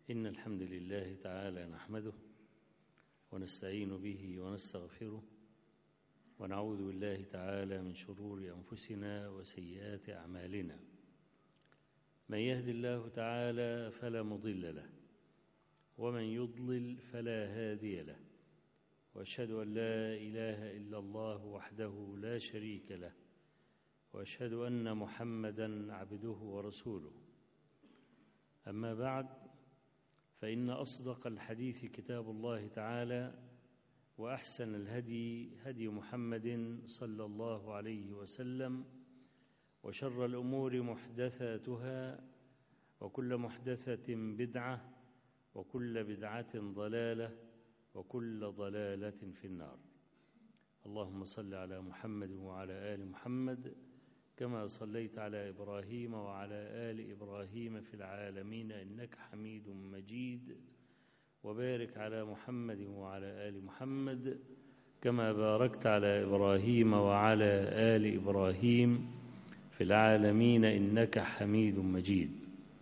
إن الحمد لله تعالى نحمده ونستعين به ونستغفره ونعوذ بالله تعالى من شرور أنفسنا وسيئات أعمالنا من يهد الله تعالى فلا مضل له ومن يضلل فلا هادي له واشهد ان لا اله الا الله وحده لا شريك له واشهد ان محمدا عبده ورسوله اما بعد فان اصدق الحديث كتاب الله تعالى واحسن الهدي هدي محمد صلى الله عليه وسلم وشر الامور محدثاتها وكل محدثه بدعه وكل بدعه ضلاله وكل ضلاله في النار اللهم صل على محمد وعلى ال محمد كما صليت على ابراهيم وعلى ال ابراهيم في العالمين انك حميد مجيد وبارك على محمد وعلى ال محمد كما باركت على ابراهيم وعلى ال ابراهيم في العالمين انك حميد مجيد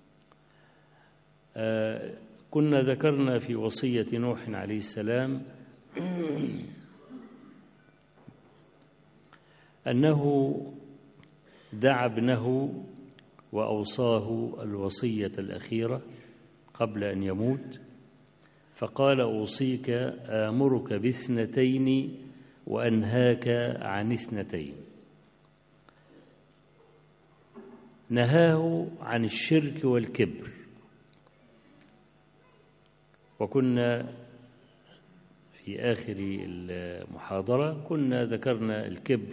آه كنا ذكرنا في وصيه نوح عليه السلام انه دعا ابنه واوصاه الوصيه الاخيره قبل ان يموت فقال اوصيك امرك باثنتين وانهاك عن اثنتين نهاه عن الشرك والكبر وكنا في آخر المحاضرة كنا ذكرنا الكبر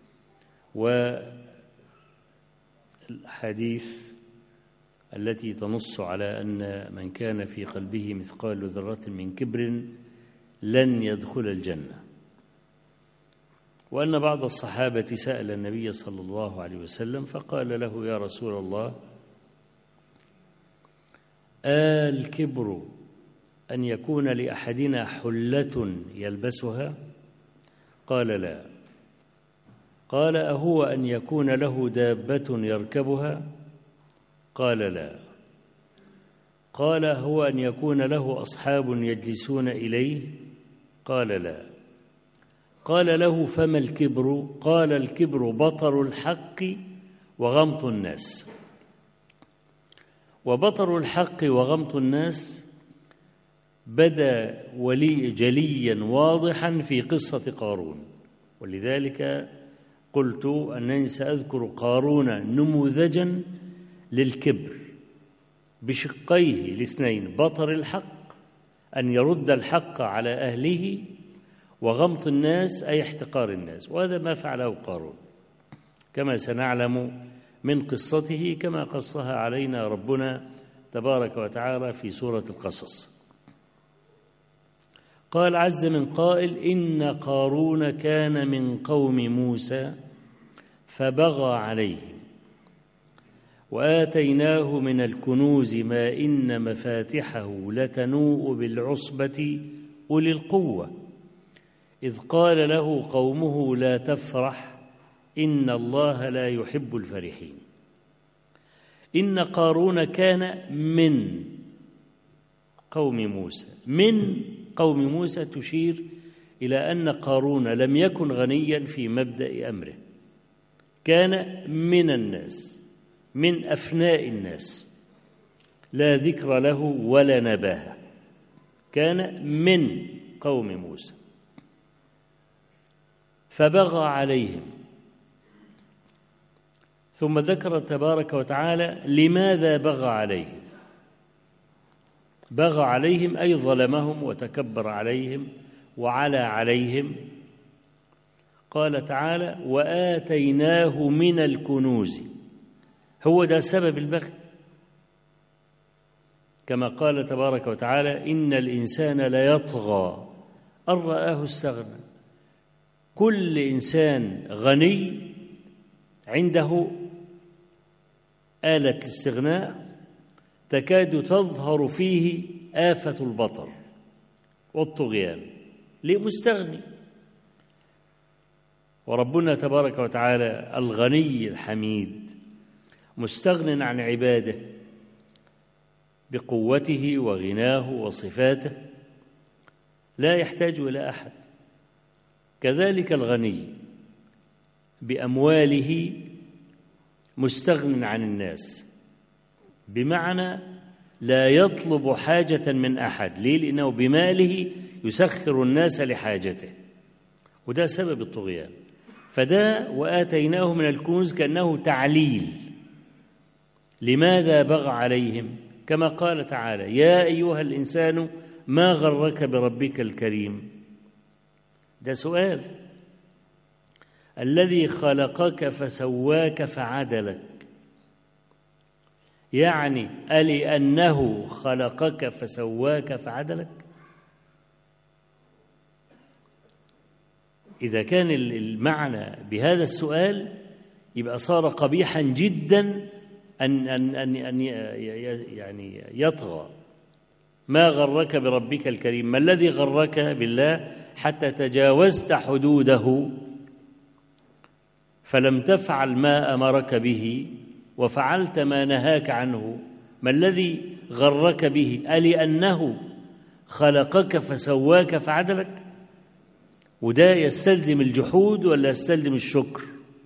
والحديث التي تنص على أن من كان في قلبه مثقال ذرة من كبر لن يدخل الجنة وأن بعض الصحابة سأل النبي صلى الله عليه وسلم فقال له يا رسول الله الكبر أن يكون لأحدنا حلة يلبسها قال لا قال أهو أن يكون له دابة يركبها قال لا قال هو أن يكون له أصحاب يجلسون إليه قال لا قال له فما الكبر قال الكبر بطر الحق وغمط الناس وبطر الحق وغمط الناس بدا ولي جليا واضحا في قصه قارون ولذلك قلت انني ساذكر قارون نموذجا للكبر بشقيه الاثنين بطر الحق ان يرد الحق على اهله وغمط الناس اي احتقار الناس وهذا ما فعله قارون كما سنعلم من قصته كما قصها علينا ربنا تبارك وتعالى في سوره القصص قال عز من قائل إن قارون كان من قوم موسى فبغى عليهم وآتيناه من الكنوز ما إن مفاتحه لتنوء بالعصبة أولي القوة إذ قال له قومه لا تفرح إن الله لا يحب الفرحين إن قارون كان من قوم موسى من قوم موسى تشير إلى أن قارون لم يكن غنيا في مبدأ أمره كان من الناس من أفناء الناس لا ذكر له ولا نباهة كان من قوم موسى فبغى عليهم ثم ذكر تبارك وتعالى لماذا بغى عليهم بغى عليهم أي ظلمهم وتكبر عليهم وعلى عليهم قال تعالى وآتيناه من الكنوز هو ده سبب البغي كما قال تبارك وتعالى إن الإنسان ليطغى أن رآه استغنى كل إنسان غني عنده آلة الاستغناء تكاد تظهر فيه آفة البطر والطغيان ليه مستغني وربنا تبارك وتعالى الغني الحميد مستغن عن عباده بقوته وغناه وصفاته لا يحتاج الى احد كذلك الغني بامواله مستغن عن الناس بمعنى لا يطلب حاجه من احد ليه لانه بماله يسخر الناس لحاجته وده سبب الطغيان فده واتيناه من الكنوز كانه تعليل لماذا بغى عليهم كما قال تعالى يا ايها الانسان ما غرك بربك الكريم ده سؤال الذي خلقك فسواك فعدلك يعني ألأنه خلقك فسواك فعدلك إذا كان المعنى بهذا السؤال يبقى صار قبيحا جدا أن أن أن أن يعني يطغى ما غرك بربك الكريم ما الذي غرك بالله حتى تجاوزت حدوده فلم تفعل ما امرك به وفعلت ما نهاك عنه ما الذي غرك به ألأنه خلقك فسواك فعدلك وده يستلزم الجحود ولا يستلزم الشكر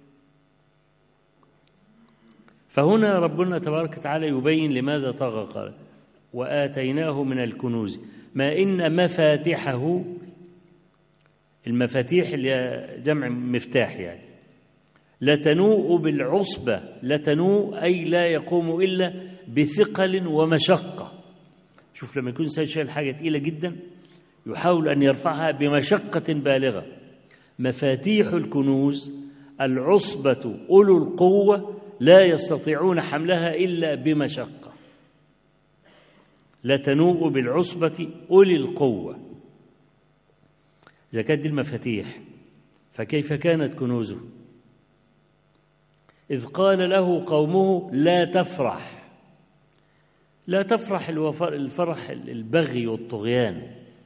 فهنا ربنا تبارك وتعالى يبين لماذا طغى قال وآتيناه من الكنوز ما إن مفاتحه المفاتيح اللي جمع مفتاح يعني لتنوء بالعصبة لتنوء أي لا يقوم إلا بثقل ومشقة شوف لما يكون شايل حاجة تقيلة جدا يحاول أن يرفعها بمشقة بالغة مفاتيح الكنوز العصبة أولو القوة لا يستطيعون حملها إلا بمشقة لتنوء بالعصبة أولي القوة إذا كانت دي المفاتيح فكيف كانت كنوزه إذ قال له قومه لا تفرح لا تفرح الفرح البغي والطغيان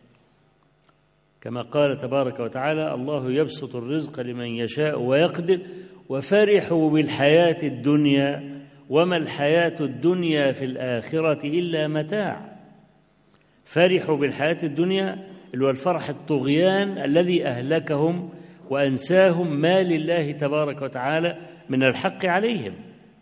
كما قال تبارك وتعالى الله يبسط الرزق لمن يشاء ويقدر وفرحوا بالحياة الدنيا وما الحياة الدنيا في الآخرة إلا متاع فرحوا بالحياة الدنيا اللي هو الفرح الطغيان الذي أهلكهم وأنساهم ما لله تبارك وتعالى من الحق عليهم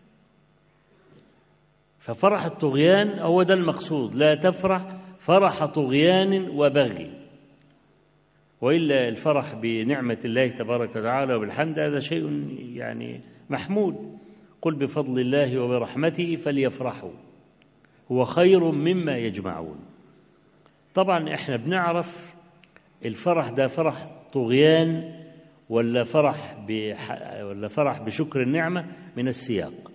ففرح الطغيان هو ده المقصود لا تفرح فرح طغيان وبغي والا الفرح بنعمه الله تبارك وتعالى وبالحمد هذا شيء يعني محمود قل بفضل الله وبرحمته فليفرحوا هو خير مما يجمعون طبعا احنا بنعرف الفرح ده فرح طغيان ولا فرح ولا فرح بشكر النعمة من السياق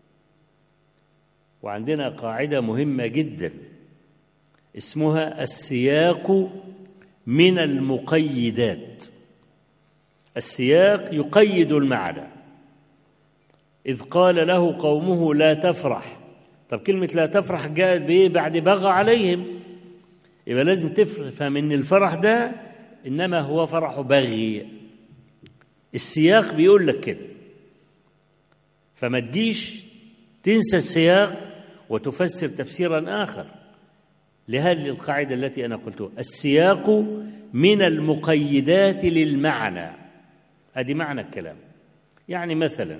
وعندنا قاعدة مهمة جدا اسمها السياق من المقيدات السياق يقيد المعنى إذ قال له قومه لا تفرح طب كلمة لا تفرح جاءت بإيه بعد بغى عليهم يبقى لازم تفهم إن الفرح ده إنما هو فرح بغي السياق بيقول لك كده فما تجيش تنسى السياق وتفسر تفسيرا آخر لهذه القاعدة التي أنا قلتها السياق من المقيدات للمعنى هذه معنى الكلام يعني مثلا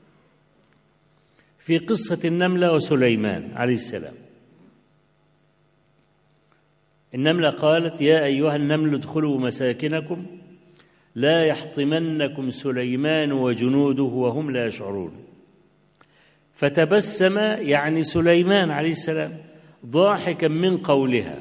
في قصة النملة وسليمان عليه السلام النملة قالت يا أيها النمل ادخلوا مساكنكم لا يحطمنكم سليمان وجنوده وهم لا يشعرون فتبسم يعني سليمان عليه السلام ضاحكا من قولها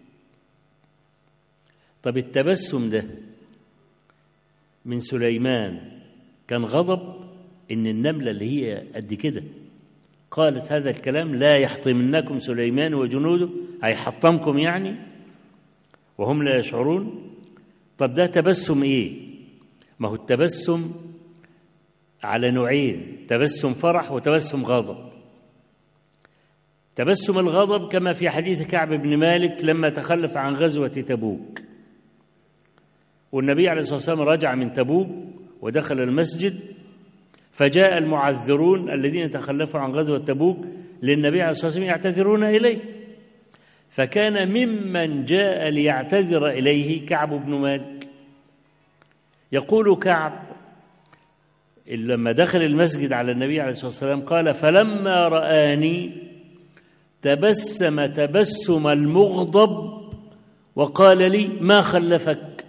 طب التبسم ده من سليمان كان غضب ان النمله اللي هي قد كده قالت هذا الكلام لا يحطمنكم سليمان وجنوده هيحطمكم يعني وهم لا يشعرون طب ده تبسم ايه ما هو التبسم على نوعين تبسم فرح وتبسم غضب تبسم الغضب كما في حديث كعب بن مالك لما تخلف عن غزوة تبوك والنبي عليه الصلاة والسلام رجع من تبوك ودخل المسجد فجاء المعذرون الذين تخلفوا عن غزوة تبوك للنبي عليه الصلاة والسلام يعتذرون إليه فكان ممن جاء ليعتذر إليه كعب بن مالك يقول كعب لما دخل المسجد على النبي عليه الصلاة والسلام قال فلما رآني تبسم تبسم المغضب وقال لي ما خلفك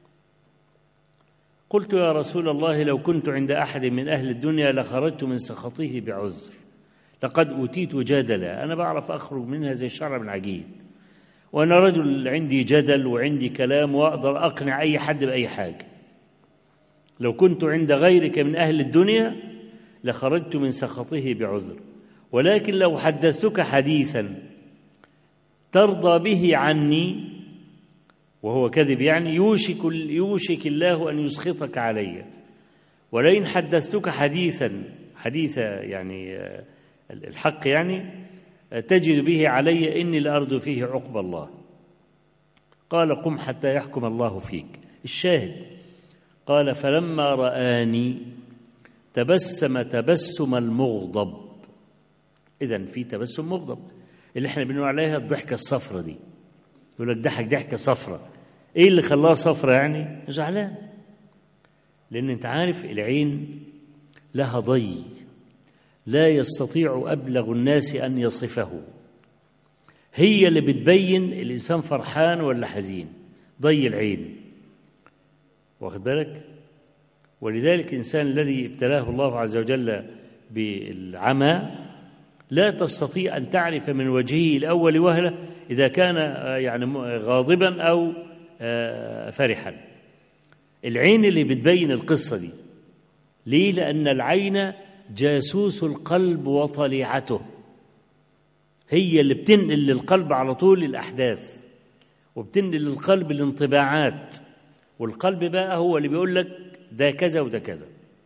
قلت يا رسول الله لو كنت عند أحد من أهل الدنيا لخرجت من سخطه بعذر لقد أوتيت جدلا أنا بعرف أخرج منها زي الشعر من عجين وأنا رجل عندي جدل وعندي كلام وأقدر أقنع أي حد بأي حاجة لو كنت عند غيرك من أهل الدنيا لخرجت من سخطه بعذر ولكن لو حدثتك حديثا ترضى به عني وهو كذب يعني يوشك يوشك الله أن يسخطك علي ولئن حدثتك حديثا حديث يعني الحق يعني تجد به علي إني لأرجو فيه عقب الله قال قم حتى يحكم الله فيك الشاهد قال فلما رآني تبسم تبسم المغضب إذا في تبسم مغضب اللي احنا بنقول عليها الضحكة الصفرة دي يقول لك ضحك ضحكة صفرة ايه اللي خلاها صفرة يعني زعلان لأن أنت عارف العين لها ضي لا يستطيع أبلغ الناس أن يصفه هي اللي بتبين الإنسان فرحان ولا حزين ضي العين واخد بالك ولذلك الإنسان الذي ابتلاه الله عز وجل بالعمى لا تستطيع أن تعرف من وجهه الأول وهلة إذا كان يعني غاضبا أو فرحا العين اللي بتبين القصة دي ليه لأن العين جاسوس القلب وطليعته هي اللي بتنقل للقلب على طول الأحداث وبتنقل للقلب الانطباعات والقلب بقى هو اللي بيقول لك ده كذا وده كذا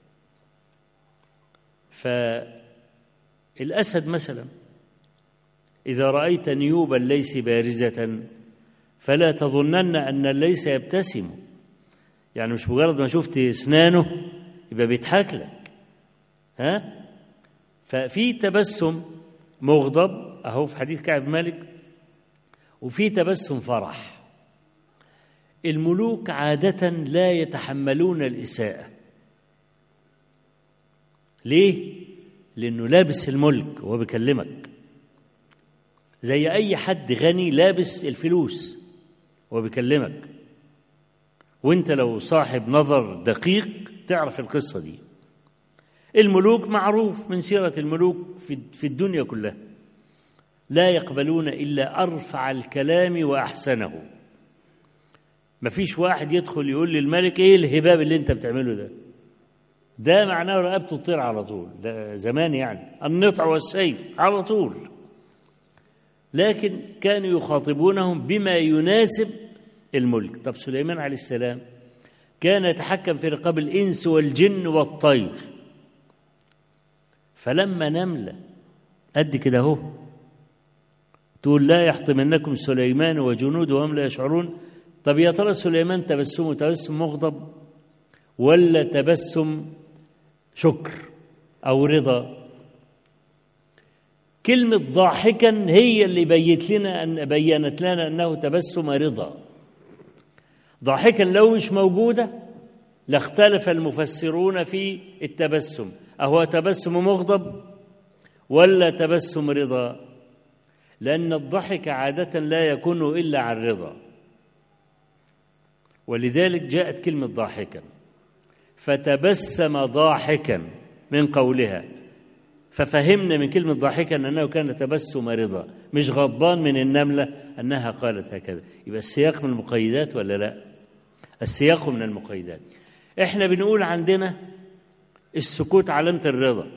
فالأسد مثلا إذا رأيت نيوب الليث بارزة فلا تظنن أن الليث يبتسم يعني مش مجرد ما شفت أسنانه يبقى بيضحك لك ها ففي تبسم مغضب أهو في حديث كعب مالك وفي تبسم فرح الملوك عادة لا يتحملون الإساءة ليه؟ لأنه لابس الملك وهو بيكلمك زي أي حد غني لابس الفلوس وهو بيكلمك وانت لو صاحب نظر دقيق تعرف القصة دي الملوك معروف من سيرة الملوك في الدنيا كلها لا يقبلون إلا أرفع الكلام وأحسنه ما فيش واحد يدخل يقول للملك ايه الهباب اللي انت بتعمله ده ده معناه رقبته تطير على طول ده زمان يعني النطع والسيف على طول لكن كانوا يخاطبونهم بما يناسب الملك طب سليمان عليه السلام كان يتحكم في رقاب الإنس والجن والطير فلما نملة قد كده اهو تقول لا يحطمنكم سليمان وجنوده وهم لا يشعرون طب يا ترى سليمان تبسمه تبسم مغضب ولا تبسم شكر أو رضا كلمة ضاحكا هي اللي بيت لنا أن بينت لنا أنه تبسم رضا ضاحكا لو مش موجودة لاختلف المفسرون في التبسم أهو تبسم مغضب ولا تبسم رضا لأن الضحك عادة لا يكون إلا عن رضا ولذلك جاءت كلمة ضاحكا فتبسم ضاحكا من قولها ففهمنا من كلمة ضاحكا أنه كان تبسم رضا مش غضبان من النملة أنها قالت هكذا يبقى السياق من المقيدات ولا لا السياق من المقيدات احنا بنقول عندنا السكوت علامة الرضا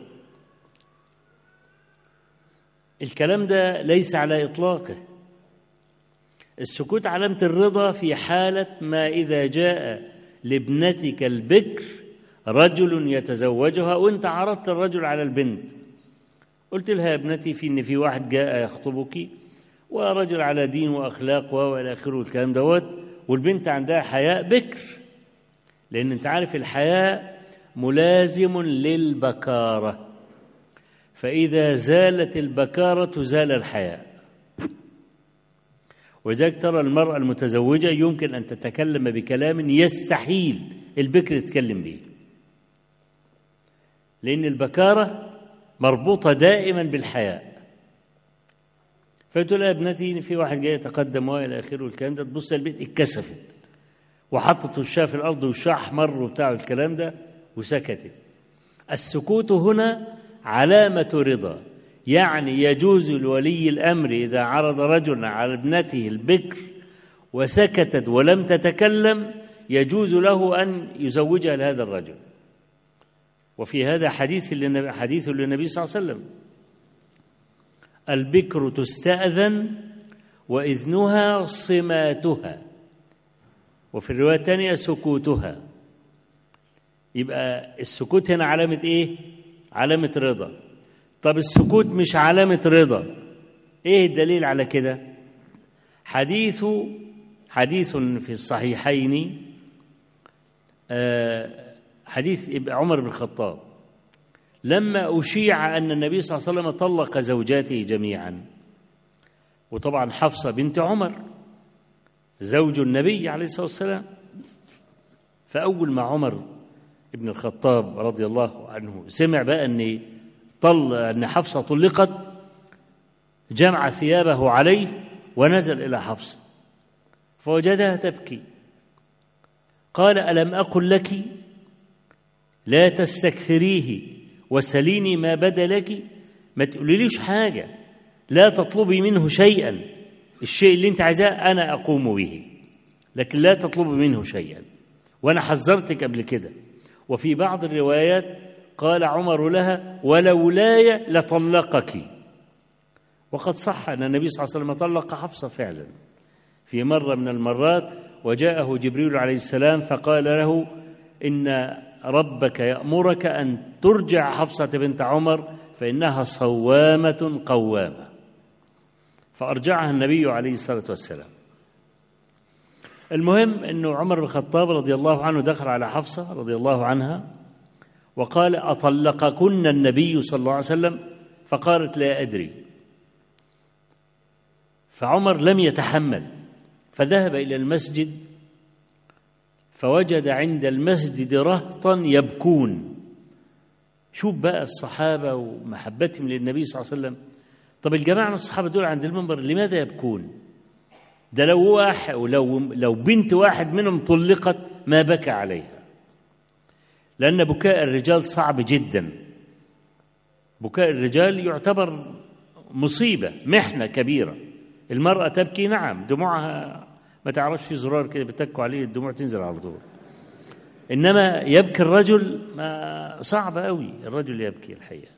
الكلام ده ليس على إطلاقه السكوت علامة الرضا في حالة ما إذا جاء لابنتك البكر رجل يتزوجها وانت عرضت الرجل على البنت قلت لها يا ابنتي في ان في واحد جاء يخطبك ورجل على دين واخلاق والى اخره والكلام دوت والبنت عندها حياء بكر لان انت عارف الحياء ملازم للبكاره فاذا زالت البكاره زال الحياء ولذلك ترى المرأة المتزوجة يمكن أن تتكلم بكلام يستحيل البكر يتكلم به لأن البكارة مربوطة دائما بالحياء فتقول يا ابنتي في واحد جاي يتقدم والى اخره الكلام ده تبص البيت اتكسفت وحطت وشها في الارض وشها احمر وبتاع الكلام ده وسكتت السكوت هنا علامة رضا يعني يجوز لولي الأمر إذا عرض رجل على ابنته البكر وسكتت ولم تتكلم يجوز له أن يزوجها لهذا الرجل وفي هذا حديث للنبي, حديث للنبي صلى الله عليه وسلم البكر تستأذن وإذنها صماتها وفي الرواية الثانية سكوتها يبقى السكوت هنا علامة إيه؟ علامة رضا طب السكوت مش علامة رضا إيه الدليل على كده؟ حديث حديث في الصحيحين آه حديث عمر بن الخطاب لما أشيع أن النبي صلى الله عليه وسلم طلق زوجاته جميعا وطبعا حفصة بنت عمر زوج النبي عليه الصلاة والسلام فأول ما عمر ابن الخطاب رضي الله عنه سمع بقى أن طل أن حفصة طلقت جمع ثيابه عليه ونزل إلى حفصة فوجدها تبكي قال ألم أقل لك لا تستكثريه وسليني ما بدا لك ما تقوليليش حاجة لا تطلبي منه شيئا الشيء اللي انت عايزاه أنا أقوم به لكن لا تطلبي منه شيئا وأنا حذرتك قبل كده وفي بعض الروايات قال عمر لها ولولاي لطلقك وقد صح أن النبي صلى الله عليه وسلم طلق حفصة فعلا في مرة من المرات وجاءه جبريل عليه السلام فقال له إن ربك يأمرك أن ترجع حفصة بنت عمر فإنها صوامة قوامة فأرجعها النبي عليه الصلاة والسلام المهم أنه عمر بن الخطاب رضي الله عنه دخل على حفصة رضي الله عنها وقال أطلقكن النبي صلى الله عليه وسلم فقالت لا أدري فعمر لم يتحمل فذهب إلى المسجد فوجد عند المسجد رهطا يبكون شوف بقى الصحابة ومحبتهم للنبي صلى الله عليه وسلم طب الجماعة من الصحابة دول عند المنبر لماذا يبكون ده لو واحد لو لو بنت واحد منهم طلقت ما بكى عليها لأن بكاء الرجال صعب جدا بكاء الرجال يعتبر مصيبة محنة كبيرة المرأة تبكي نعم دموعها ما تعرفش في زرار كده بتكوا عليه الدموع تنزل على طول انما يبكي الرجل ما صعب قوي الرجل يبكي الحقيقه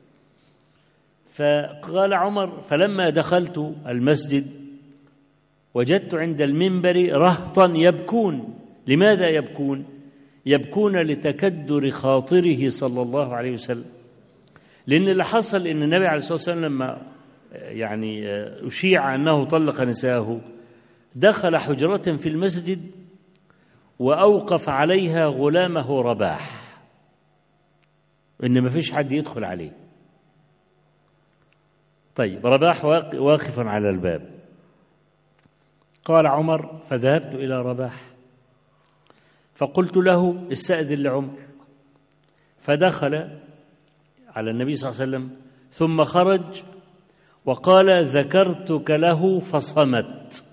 فقال عمر فلما دخلت المسجد وجدت عند المنبر رهطا يبكون لماذا يبكون يبكون لتكدر خاطره صلى الله عليه وسلم لان اللي حصل ان النبي عليه الصلاه والسلام لما يعني اشيع انه طلق نساءه دخل حجرة في المسجد وأوقف عليها غلامه رباح إن ما فيش حد يدخل عليه طيب رباح واقف على الباب قال عمر فذهبت إلى رباح فقلت له استأذن لعمر فدخل على النبي صلى الله عليه وسلم ثم خرج وقال ذكرتك له فصمت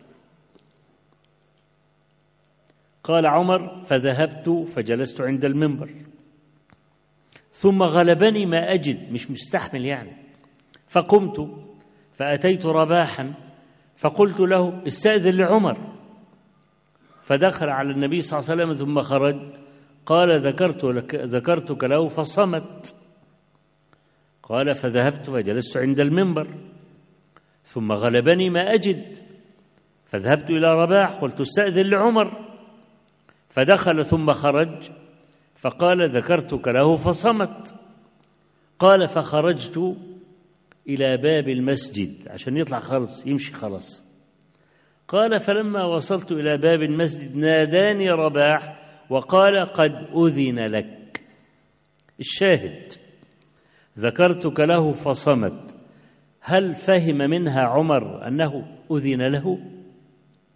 قال عمر فذهبت فجلست عند المنبر ثم غلبني ما أجد مش مستحمل يعني فقمت فأتيت رباحا فقلت له استأذن لعمر فدخل على النبي صلى الله عليه وسلم ثم خرج قال ذكرت لك ذكرتك له فصمت قال فذهبت فجلست عند المنبر ثم غلبني ما أجد فذهبت إلى رباح قلت استأذن لعمر فدخل ثم خرج فقال ذكرتك له فصمت قال فخرجت إلى باب المسجد عشان يطلع خلص يمشي خلاص قال فلما وصلت إلى باب المسجد ناداني رباح وقال قد أذن لك الشاهد ذكرتك له فصمت هل فهم منها عمر أنه أذن له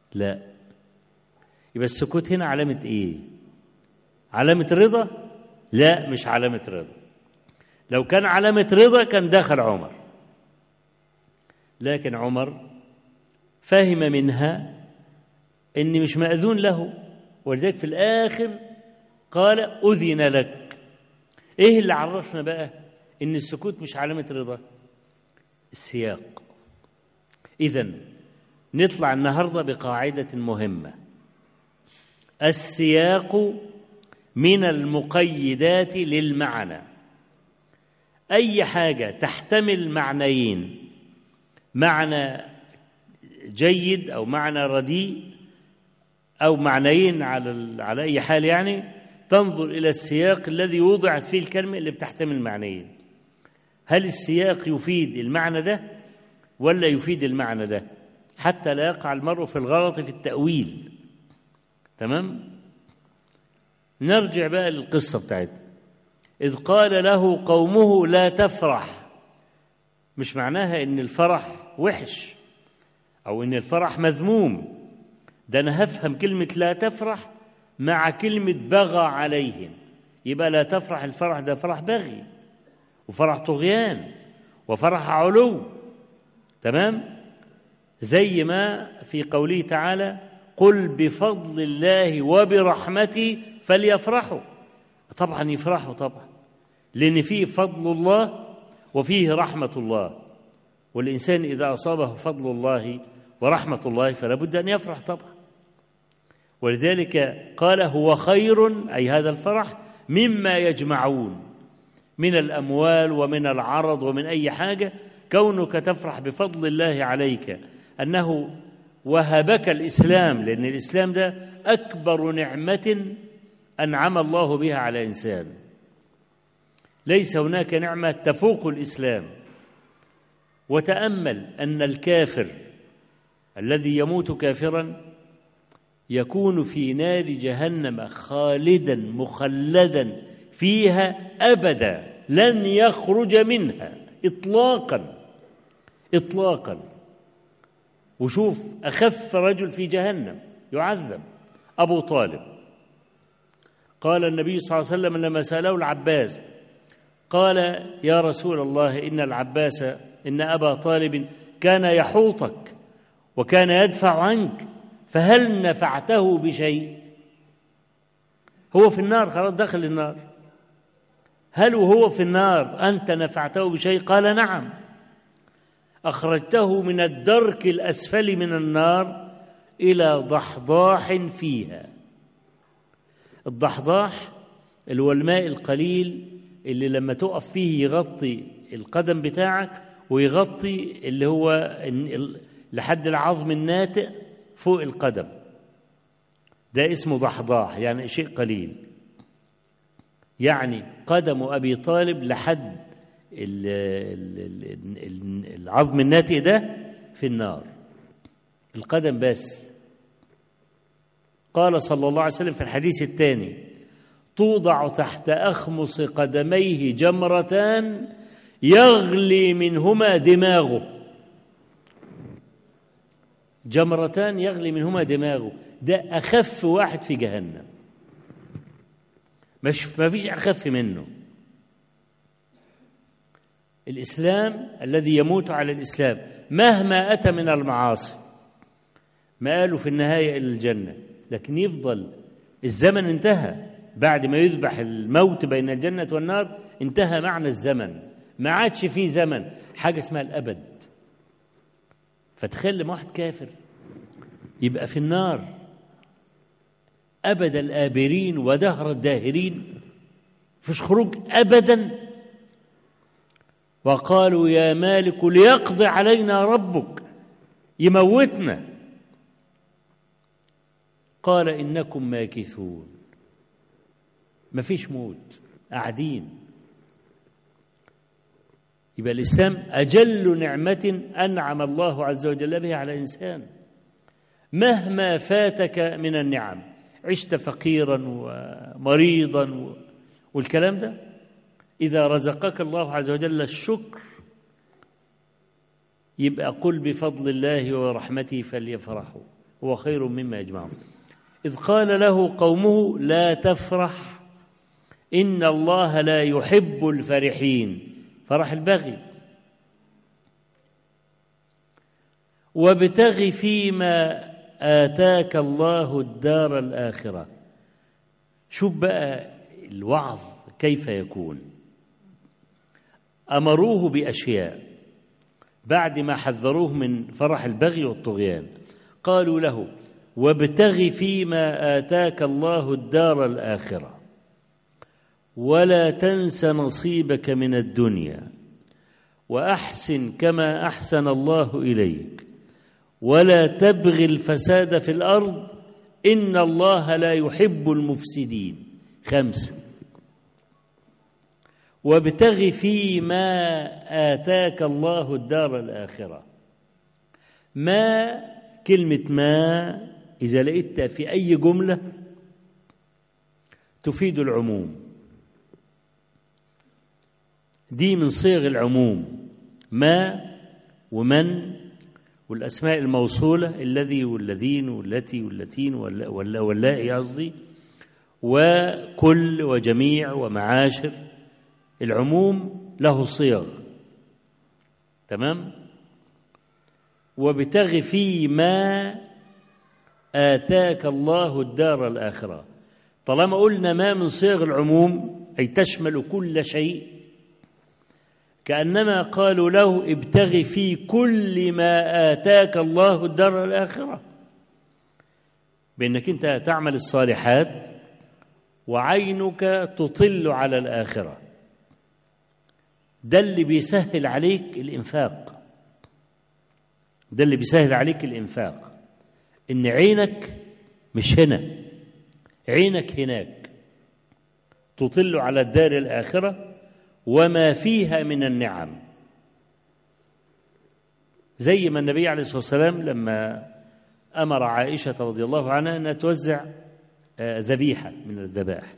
لا يبقى السكوت هنا علامة إيه علامة رضا لا مش علامة رضا لو كان علامة رضا كان دخل عمر لكن عمر فهم منها إن مش مأذون له ولذلك في الآخر قال أذن لك إيه اللي عرفنا بقى إن السكوت مش علامة رضا السياق إذا نطلع النهاردة بقاعدة مهمة السياق من المقيدات للمعنى أي حاجة تحتمل معنيين معنى جيد أو معنى رديء أو معنيين على على أي حال يعني تنظر إلى السياق الذي وضعت فيه الكلمة اللي بتحتمل معنيين هل السياق يفيد المعنى ده ولا يفيد المعنى ده حتى لا يقع المرء في الغلط في التأويل تمام نرجع بقى للقصة بتاعتنا إذ قال له قومه لا تفرح مش معناها إن الفرح وحش أو إن الفرح مذموم ده أنا هفهم كلمة لا تفرح مع كلمة بغى عليهم يبقى لا تفرح الفرح ده فرح بغي وفرح طغيان وفرح علو تمام زي ما في قوله تعالى قل بفضل الله وبرحمته فليفرحوا طبعا يفرحوا طبعا لأن فيه فضل الله وفيه رحمة الله والإنسان إذا أصابه فضل الله ورحمة الله فلا بد أن يفرح طبعا ولذلك قال هو خير أي هذا الفرح مما يجمعون من الأموال ومن العرض ومن أي حاجة كونك تفرح بفضل الله عليك أنه وهبك الإسلام لأن الإسلام ده أكبر نعمة أنعم الله بها على إنسان ليس هناك نعمة تفوق الإسلام وتأمل أن الكافر الذي يموت كافرا يكون في نار جهنم خالدا مخلدا فيها أبدا لن يخرج منها إطلاقا إطلاقا وشوف أخف رجل في جهنم يعذب أبو طالب قال النبي صلى الله عليه وسلم لما سأله العباس قال يا رسول الله إن العباس إن أبا طالب كان يحوطك وكان يدفع عنك فهل نفعته بشيء هو في النار خلاص دخل النار هل وهو في النار أنت نفعته بشيء قال نعم أخرجته من الدرك الأسفل من النار إلى ضحضاح فيها الضحضاح اللي هو الماء القليل اللي لما تقف فيه يغطي القدم بتاعك ويغطي اللي هو لحد العظم الناتئ فوق القدم ده اسمه ضحضاح يعني شيء قليل يعني قدم أبي طالب لحد العظم الناتئ ده في النار القدم بس قال صلى الله عليه وسلم في الحديث الثاني توضع تحت أخمص قدميه جمرتان يغلي منهما دماغه جمرتان يغلي منهما دماغه ده أخف واحد في جهنم مش ما فيش أخف منه الإسلام الذي يموت على الإسلام مهما أتى من المعاصي ما قالوا في النهاية إلى الجنة لكن يفضل الزمن انتهى بعد ما يذبح الموت بين الجنة والنار انتهى معنى الزمن ما عادش فيه زمن حاجة اسمها الأبد فتخيل لما واحد كافر يبقى في النار أبد الآبرين ودهر الداهرين فيش خروج أبدا وقالوا يا مالك ليقضي علينا ربك يموتنا قال إنكم ماكثون مفيش موت قاعدين يبقى الإسلام أجل نعمة أنعم الله عز وجل بها على إنسان مهما فاتك من النعم عشت فقيرا ومريضا والكلام ده إذا رزقك الله عز وجل الشكر يبقى قل بفضل الله ورحمته فليفرحوا هو خير مما يجمعون إذ قال له قومه لا تفرح إن الله لا يحب الفرحين فرح البغي وابتغ فيما آتاك الله الدار الآخرة شوف بقى الوعظ كيف يكون أمروه بأشياء بعد ما حذروه من فرح البغي والطغيان قالوا له وابتغ فيما آتاك الله الدار الآخرة ولا تنس نصيبك من الدنيا وأحسن كما أحسن الله إليك ولا تبغ الفساد في الأرض إن الله لا يحب المفسدين خمسة وابتغ فيما آتاك الله الدار الآخرة ما كلمة ما إذا لقيتها في أي جملة تفيد العموم دي من صيغ العموم ما ومن والأسماء الموصولة الذي والذين والتي واللتين واللائي قصدي وكل وجميع ومعاشر العموم له صيغ تمام وابتغ فيما آتاك الله الدار الآخرة طالما قلنا ما من صيغ العموم أي تشمل كل شيء كأنما قالوا له ابتغ في كل ما آتاك الله الدار الآخرة بأنك أنت تعمل الصالحات وعينك تطل على الآخرة ده اللي بيسهل عليك الإنفاق ده اللي بيسهل عليك الإنفاق إن عينك مش هنا عينك هناك تطل على الدار الآخرة وما فيها من النعم زي ما النبي عليه الصلاة والسلام لما أمر عائشة رضي الله عنها أنها توزع ذبيحة من الذبائح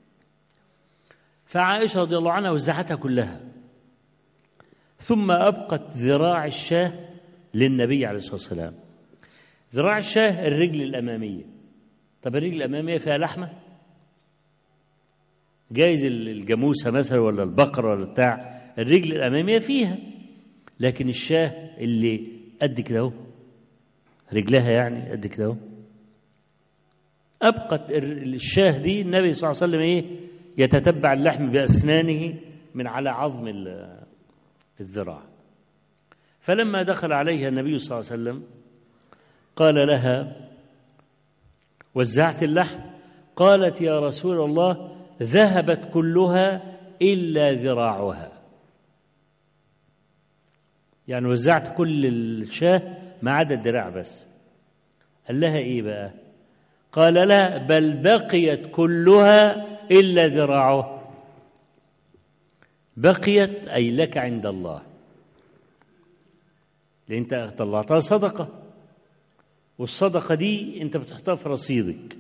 فعائشة رضي الله عنها وزعتها كلها ثم أبقت ذراع الشاه للنبي عليه الصلاة والسلام ذراع الشاه الرجل الأمامية طب الرجل الأمامية فيها لحمة جايز الجاموسة مثلا ولا البقرة ولا بتاع الرجل الأمامية فيها لكن الشاه اللي قد كده اهو رجلها يعني قد كده اهو أبقت الشاه دي النبي صلى الله عليه وسلم إيه يتتبع اللحم بأسنانه من على عظم الذراع فلما دخل عليها النبي صلى الله عليه وسلم قال لها وزعت اللحم قالت يا رسول الله ذهبت كلها إلا ذراعها يعني وزعت كل الشاه ما عدا الذراع بس قال لها إيه بقى قال لا بل بقيت كلها إلا ذراعها بقيت أي لك عند الله لأن أنت طلعتها صدقة والصدقة دي أنت بتحطها في رصيدك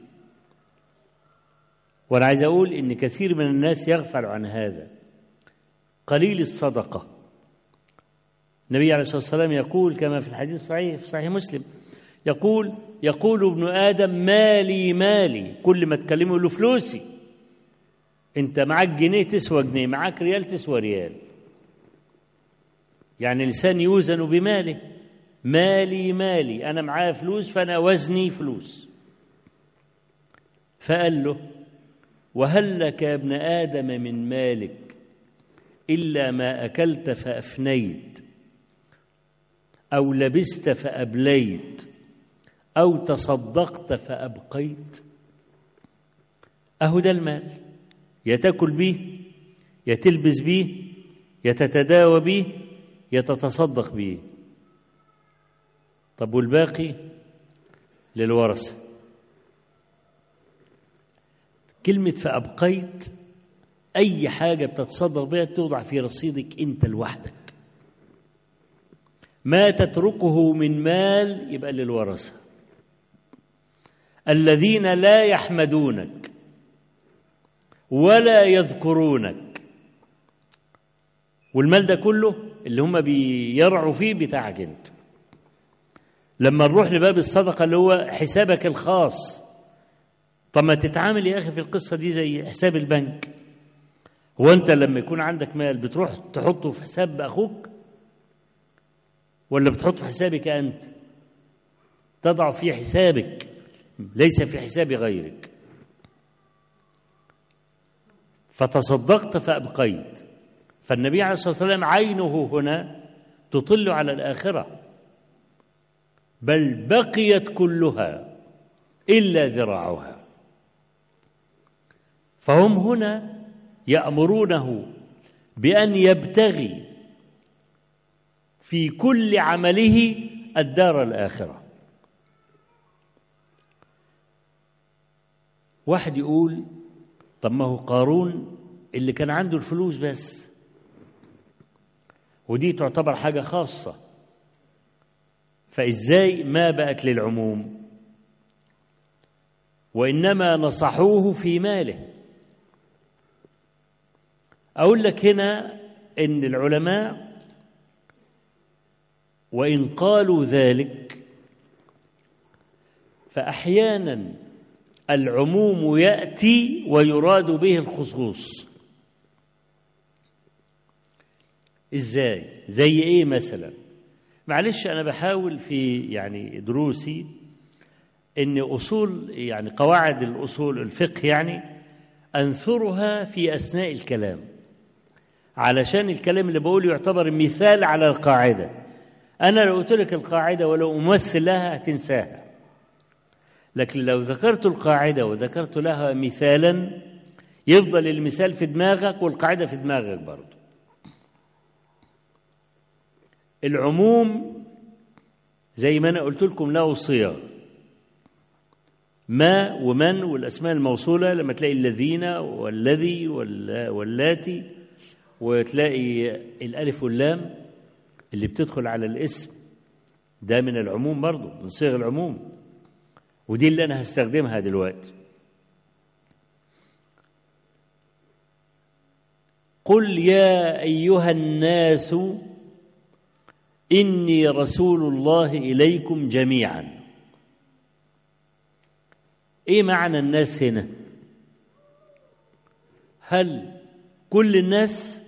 وأنا عايز أقول إن كثير من الناس يغفل عن هذا قليل الصدقة النبي عليه الصلاة والسلام يقول كما في الحديث الصحيح في صحيح مسلم يقول يقول ابن آدم مالي مالي كل ما تكلمه يقول له فلوسي أنت معاك جنيه تسوى جنيه معاك ريال تسوى ريال يعني الإنسان يوزن بماله مالي مالي أنا معايا فلوس فأنا وزني فلوس فقال له وهل لك يا ابن آدم من مالك إلا ما أكلت فأفنيت أو لبست فأبليت أو تصدقت فأبقيت أهو ده المال يا تاكل بيه يا تلبس بيه يا تتداوى بيه يا تتصدق بيه طب والباقي للورثة كلمة فأبقيت أي حاجة بتتصدق بها توضع في رصيدك أنت لوحدك ما تتركه من مال يبقى للورثة الذين لا يحمدونك ولا يذكرونك والمال ده كله اللي هم بيرعوا فيه بتاعك انت لما نروح لباب الصدقة اللي هو حسابك الخاص طب ما تتعامل يا أخي في القصة دي زي حساب البنك هو أنت لما يكون عندك مال بتروح تحطه في حساب أخوك ولا بتحطه في حسابك أنت تضع في حسابك ليس في حساب غيرك فتصدقت فأبقيت فالنبي عليه الصلاة والسلام عينه هنا تطل على الآخرة بل بقيت كلها إلا ذراعها فهم هنا يأمرونه بأن يبتغي في كل عمله الدار الآخرة واحد يقول طب ما هو قارون اللي كان عنده الفلوس بس ودي تعتبر حاجة خاصة فإزاي ما بقت للعموم وإنما نصحوه في ماله أقول لك هنا إن العلماء وإن قالوا ذلك فأحيانا العموم يأتي ويراد به الخصوص ازاي زي ايه مثلا معلش انا بحاول في يعني دروسي ان اصول يعني قواعد الاصول الفقه يعني انثرها في اثناء الكلام علشان الكلام اللي بقوله يعتبر مثال على القاعده انا لو قلت لك القاعده ولو امثل لها هتنساها لكن لو ذكرت القاعده وذكرت لها مثالا يفضل المثال في دماغك والقاعده في دماغك برضه العموم زي ما انا قلت لكم له صيغ ما ومن والاسماء الموصوله لما تلاقي الذين والذي واللاتي وتلاقي الالف واللام اللي بتدخل على الاسم ده من العموم برضه من صيغ العموم ودي اللي انا هستخدمها دلوقتي قل يا ايها الناس إني رسول الله إليكم جميعا إيه معنى الناس هنا هل كل الناس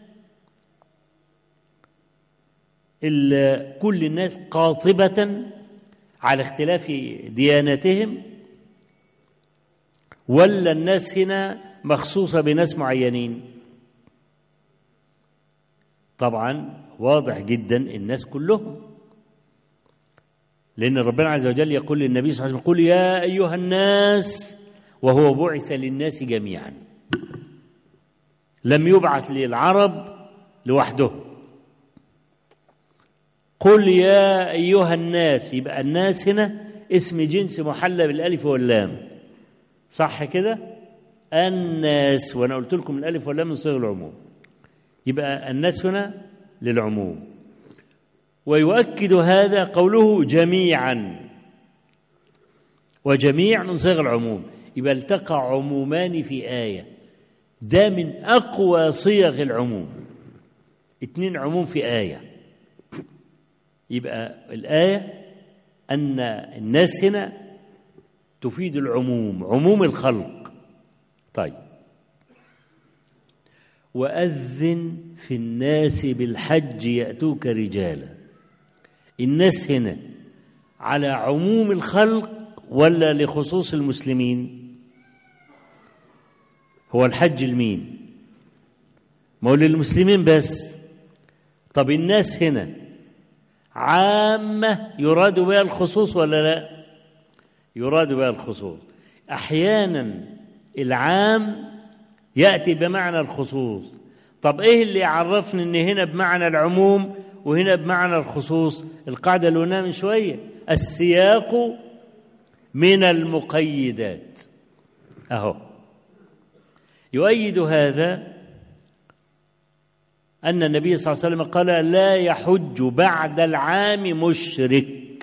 كل الناس قاطبة على اختلاف ديانتهم ولا الناس هنا مخصوصة بناس معينين طبعا واضح جدا الناس كلهم لأن ربنا عز وجل يقول للنبي صلى الله عليه وسلم قل يا أيها الناس وهو بعث للناس جميعا لم يبعث للعرب لوحده قل يا أيها الناس يبقى الناس هنا اسم جنس محلى بالألف واللام صح كده الناس وأنا قلت لكم الألف واللام من صيغ العموم يبقى الناس هنا للعموم ويؤكد هذا قوله جميعا وجميع من صيغ العموم يبقى التقى عمومان في آية ده من أقوى صيغ العموم اتنين عموم في آية يبقى الآية أن الناس هنا تفيد العموم عموم الخلق طيب وأذن في الناس بالحج يأتوك رجالا الناس هنا على عموم الخلق ولا لخصوص المسلمين هو الحج لمين ما هو للمسلمين بس طب الناس هنا عامة يراد بها الخصوص ولا لا يراد بها الخصوص أحيانا العام يأتي بمعنى الخصوص طب إيه اللي يعرفني إن هنا بمعنى العموم وهنا بمعنى الخصوص القاعدة اللي قلناها من شوية السياق من المقيدات أهو يؤيد هذا أن النبي صلى الله عليه وسلم قال لا يحج بعد العام مشرك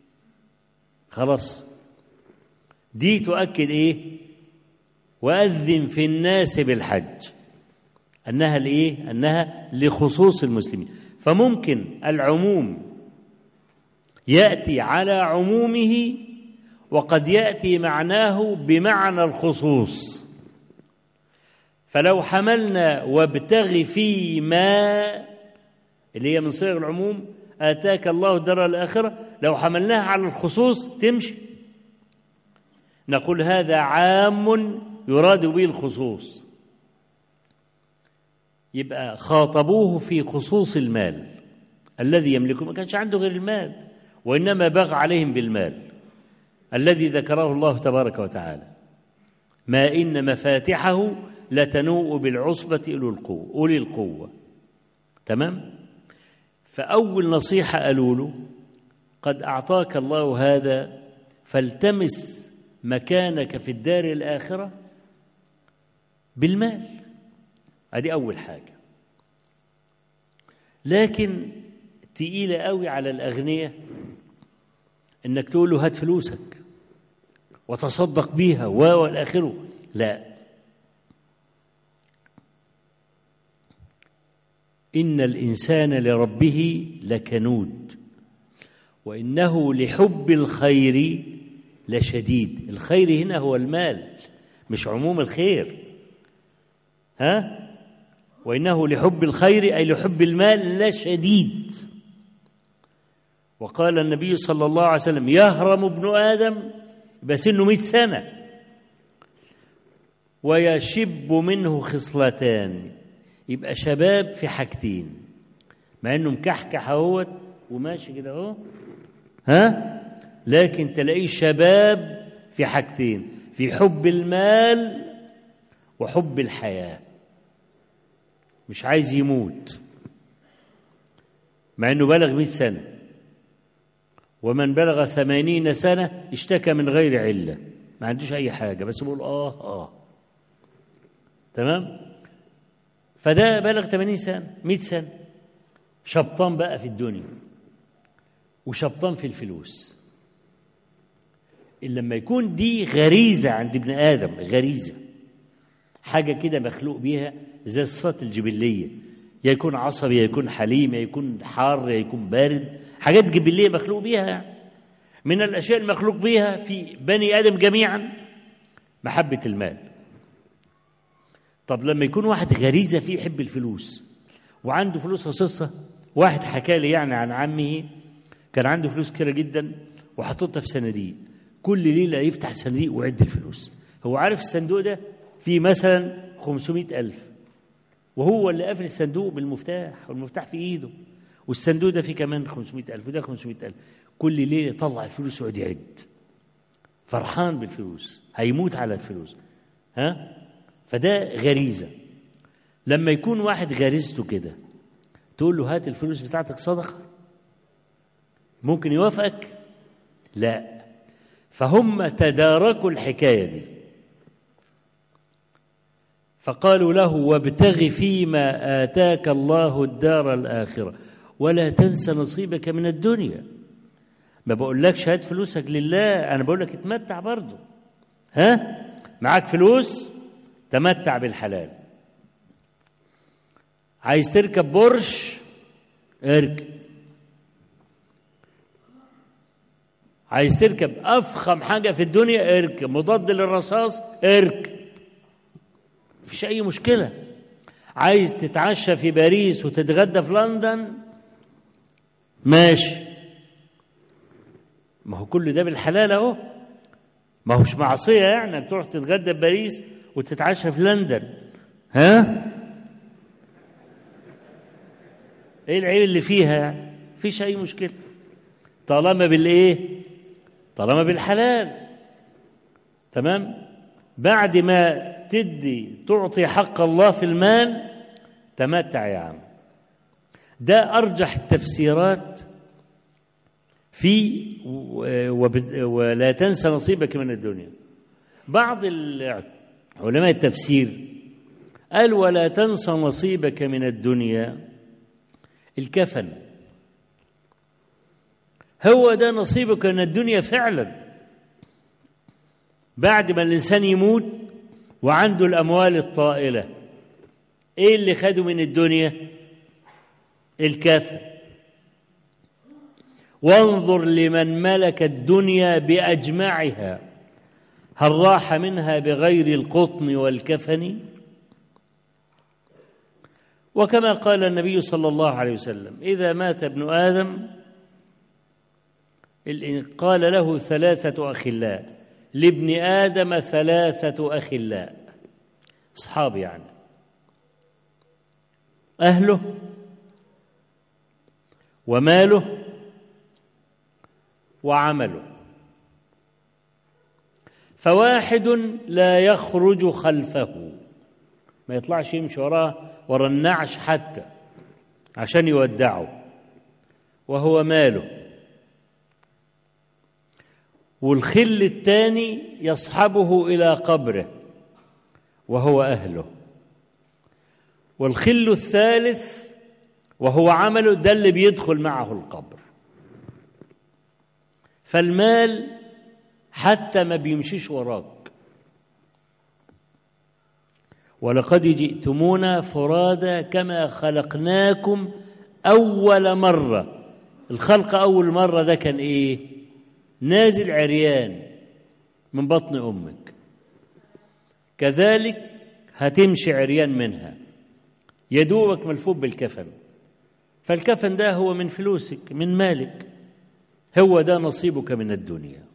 خلاص دي تؤكد إيه وأذن في الناس بالحج أنها لإيه؟ أنها لخصوص المسلمين فممكن العموم يأتي على عمومه وقد يأتي معناه بمعنى الخصوص فلو حملنا وابتغ فيما اللي هي من صيغ العموم آتاك الله الدار الآخرة لو حملناها على الخصوص تمشي نقول هذا عام يراد به الخصوص يبقى خاطبوه في خصوص المال الذي يملكه ما كانش عنده غير المال وإنما بغى عليهم بالمال الذي ذكره الله تبارك وتعالى ما إن مفاتحه لتنوء بالعصبة أولي القوة أولي القوة تمام فأول نصيحة قالوا له قد أعطاك الله هذا فالتمس مكانك في الدار الآخرة بالمال ادي اول حاجه لكن تقيله قوي على الاغنياء انك تقول له هات فلوسك وتصدق بيها و والى اخره لا ان الانسان لربه لكنود وانه لحب الخير لشديد الخير هنا هو المال مش عموم الخير ها وإنه لحب الخير أي لحب المال لشديد وقال النبي صلى الله عليه وسلم يهرم ابن آدم يبقى سنه مئة سنة ويشب منه خصلتان يبقى شباب في حاجتين مع انه مكحكح اهوت وماشي كده اهو ها لكن تلاقيه شباب في حاجتين في حب المال وحب الحياه مش عايز يموت مع انه بلغ مئة سنة ومن بلغ ثمانين سنة اشتكى من غير علة ما عندوش أي حاجة بس بيقول آه آه تمام فده بلغ ثمانين سنة مئة سنة شبطان بقى في الدنيا وشبطان في الفلوس لما يكون دي غريزة عند ابن آدم غريزة حاجة كده مخلوق بيها زي الصفات الجبلية يا يكون عصبي يا يكون حليم يا يكون حار يا يكون بارد حاجات جبلية مخلوق بيها يعني. من الأشياء المخلوق بيها في بني آدم جميعا محبة المال طب لما يكون واحد غريزة فيه يحب الفلوس وعنده فلوس خصيصة واحد حكى لي يعني عن عمه كان عنده فلوس كتيرة جدا وحطتها في صناديق كل ليلة يفتح الصندوق ويعد الفلوس هو عارف الصندوق ده فيه مثلا 500 ألف وهو اللي قافل الصندوق بالمفتاح والمفتاح في إيده والصندوق ده فيه كمان 500 ألف وده 500 ألف كل ليلة يطلع الفلوس ويقعد يعد فرحان بالفلوس هيموت على الفلوس ها فده غريزة لما يكون واحد غريزته كده تقول له هات الفلوس بتاعتك صدقة ممكن يوافقك لا فهم تداركوا الحكاية دي فقالوا له وابتغ فيما آتاك الله الدار الآخرة ولا تنس نصيبك من الدنيا ما بقولكش هات فلوسك لله أنا بقول لك اتمتع برضه ها معاك فلوس تمتع بالحلال عايز تركب برج اركب عايز تركب افخم حاجه في الدنيا اركب مضاد للرصاص اركب مفيش اي مشكله عايز تتعشى في باريس وتتغدى في لندن ماشي ما هو كل ده بالحلال اهو ما هوش معصيه يعني تروح تتغدى في باريس وتتعشى في لندن ها ايه العيب اللي فيها يعني مفيش اي مشكله طالما بالايه طالما بالحلال تمام بعد ما تدي تعطي حق الله في المال تمتع يا عم ده ارجح التفسيرات في ولا تنسى نصيبك من الدنيا بعض علماء التفسير قال ولا تنسى نصيبك من الدنيا الكفن هو ده نصيبك من الدنيا فعلا بعد ما الإنسان يموت وعنده الأموال الطائلة إيه اللي خده من الدنيا الكفن وانظر لمن ملك الدنيا باجمعها هل راح منها بغير القطن والكفن وكما قال النبي صلى الله عليه وسلم اذا مات ابن ادم قال له ثلاثه اخلاء لابن ادم ثلاثه اخلاء اصحاب يعني اهله وماله وعمله فواحد لا يخرج خلفه ما يطلعش يمشي وراه ورا النعش حتى عشان يودعه وهو ماله والخل الثاني يصحبه إلى قبره وهو أهله والخل الثالث وهو عمله ده اللي بيدخل معه القبر فالمال حتى ما بيمشيش وراك ولقد جئتمونا فرادا كما خلقناكم أول مرة الخلق أول مرة ده كان إيه نازل عريان من بطن أمك كذلك هتمشي عريان منها يدوبك ملفوف بالكفن فالكفن ده هو من فلوسك من مالك هو ده نصيبك من الدنيا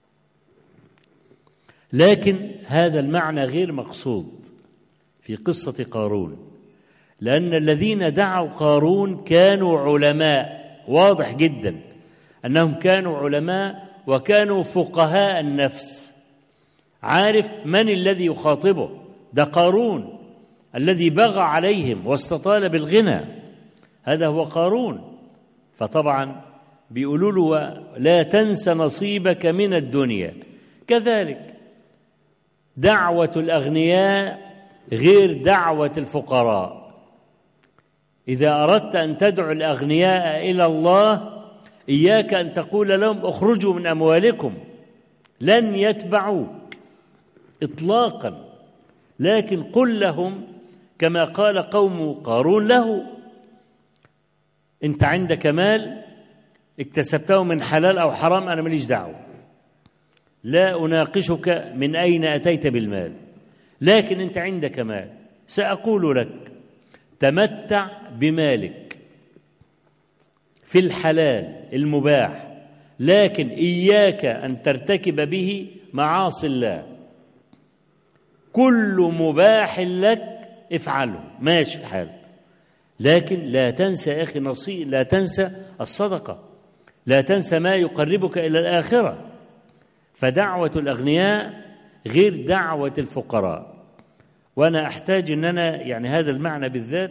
لكن هذا المعنى غير مقصود في قصة قارون لأن الذين دعوا قارون كانوا علماء واضح جدا أنهم كانوا علماء وكانوا فقهاء النفس عارف من الذي يخاطبه ده قارون الذي بغى عليهم واستطال بالغنى هذا هو قارون فطبعا بيقولوا له لا تنس نصيبك من الدنيا كذلك دعوة الأغنياء غير دعوة الفقراء إذا أردت أن تدعو الأغنياء إلى الله إياك أن تقول لهم اخرجوا من أموالكم لن يتبعوك إطلاقا لكن قل لهم كما قال قوم قارون له أنت عندك مال اكتسبته من حلال أو حرام أنا ماليش دعوة لا أناقشك من أين أتيت بالمال لكن أنت عندك مال سأقول لك تمتع بمالك في الحلال المباح لكن إياك أن ترتكب به معاصي الله كل مباح لك افعله ماشي الحال لكن لا تنسى يا أخي نصيب لا تنسى الصدقة لا تنسى ما يقربك إلى الآخرة فدعوة الأغنياء غير دعوة الفقراء وأنا أحتاج أن أنا يعني هذا المعنى بالذات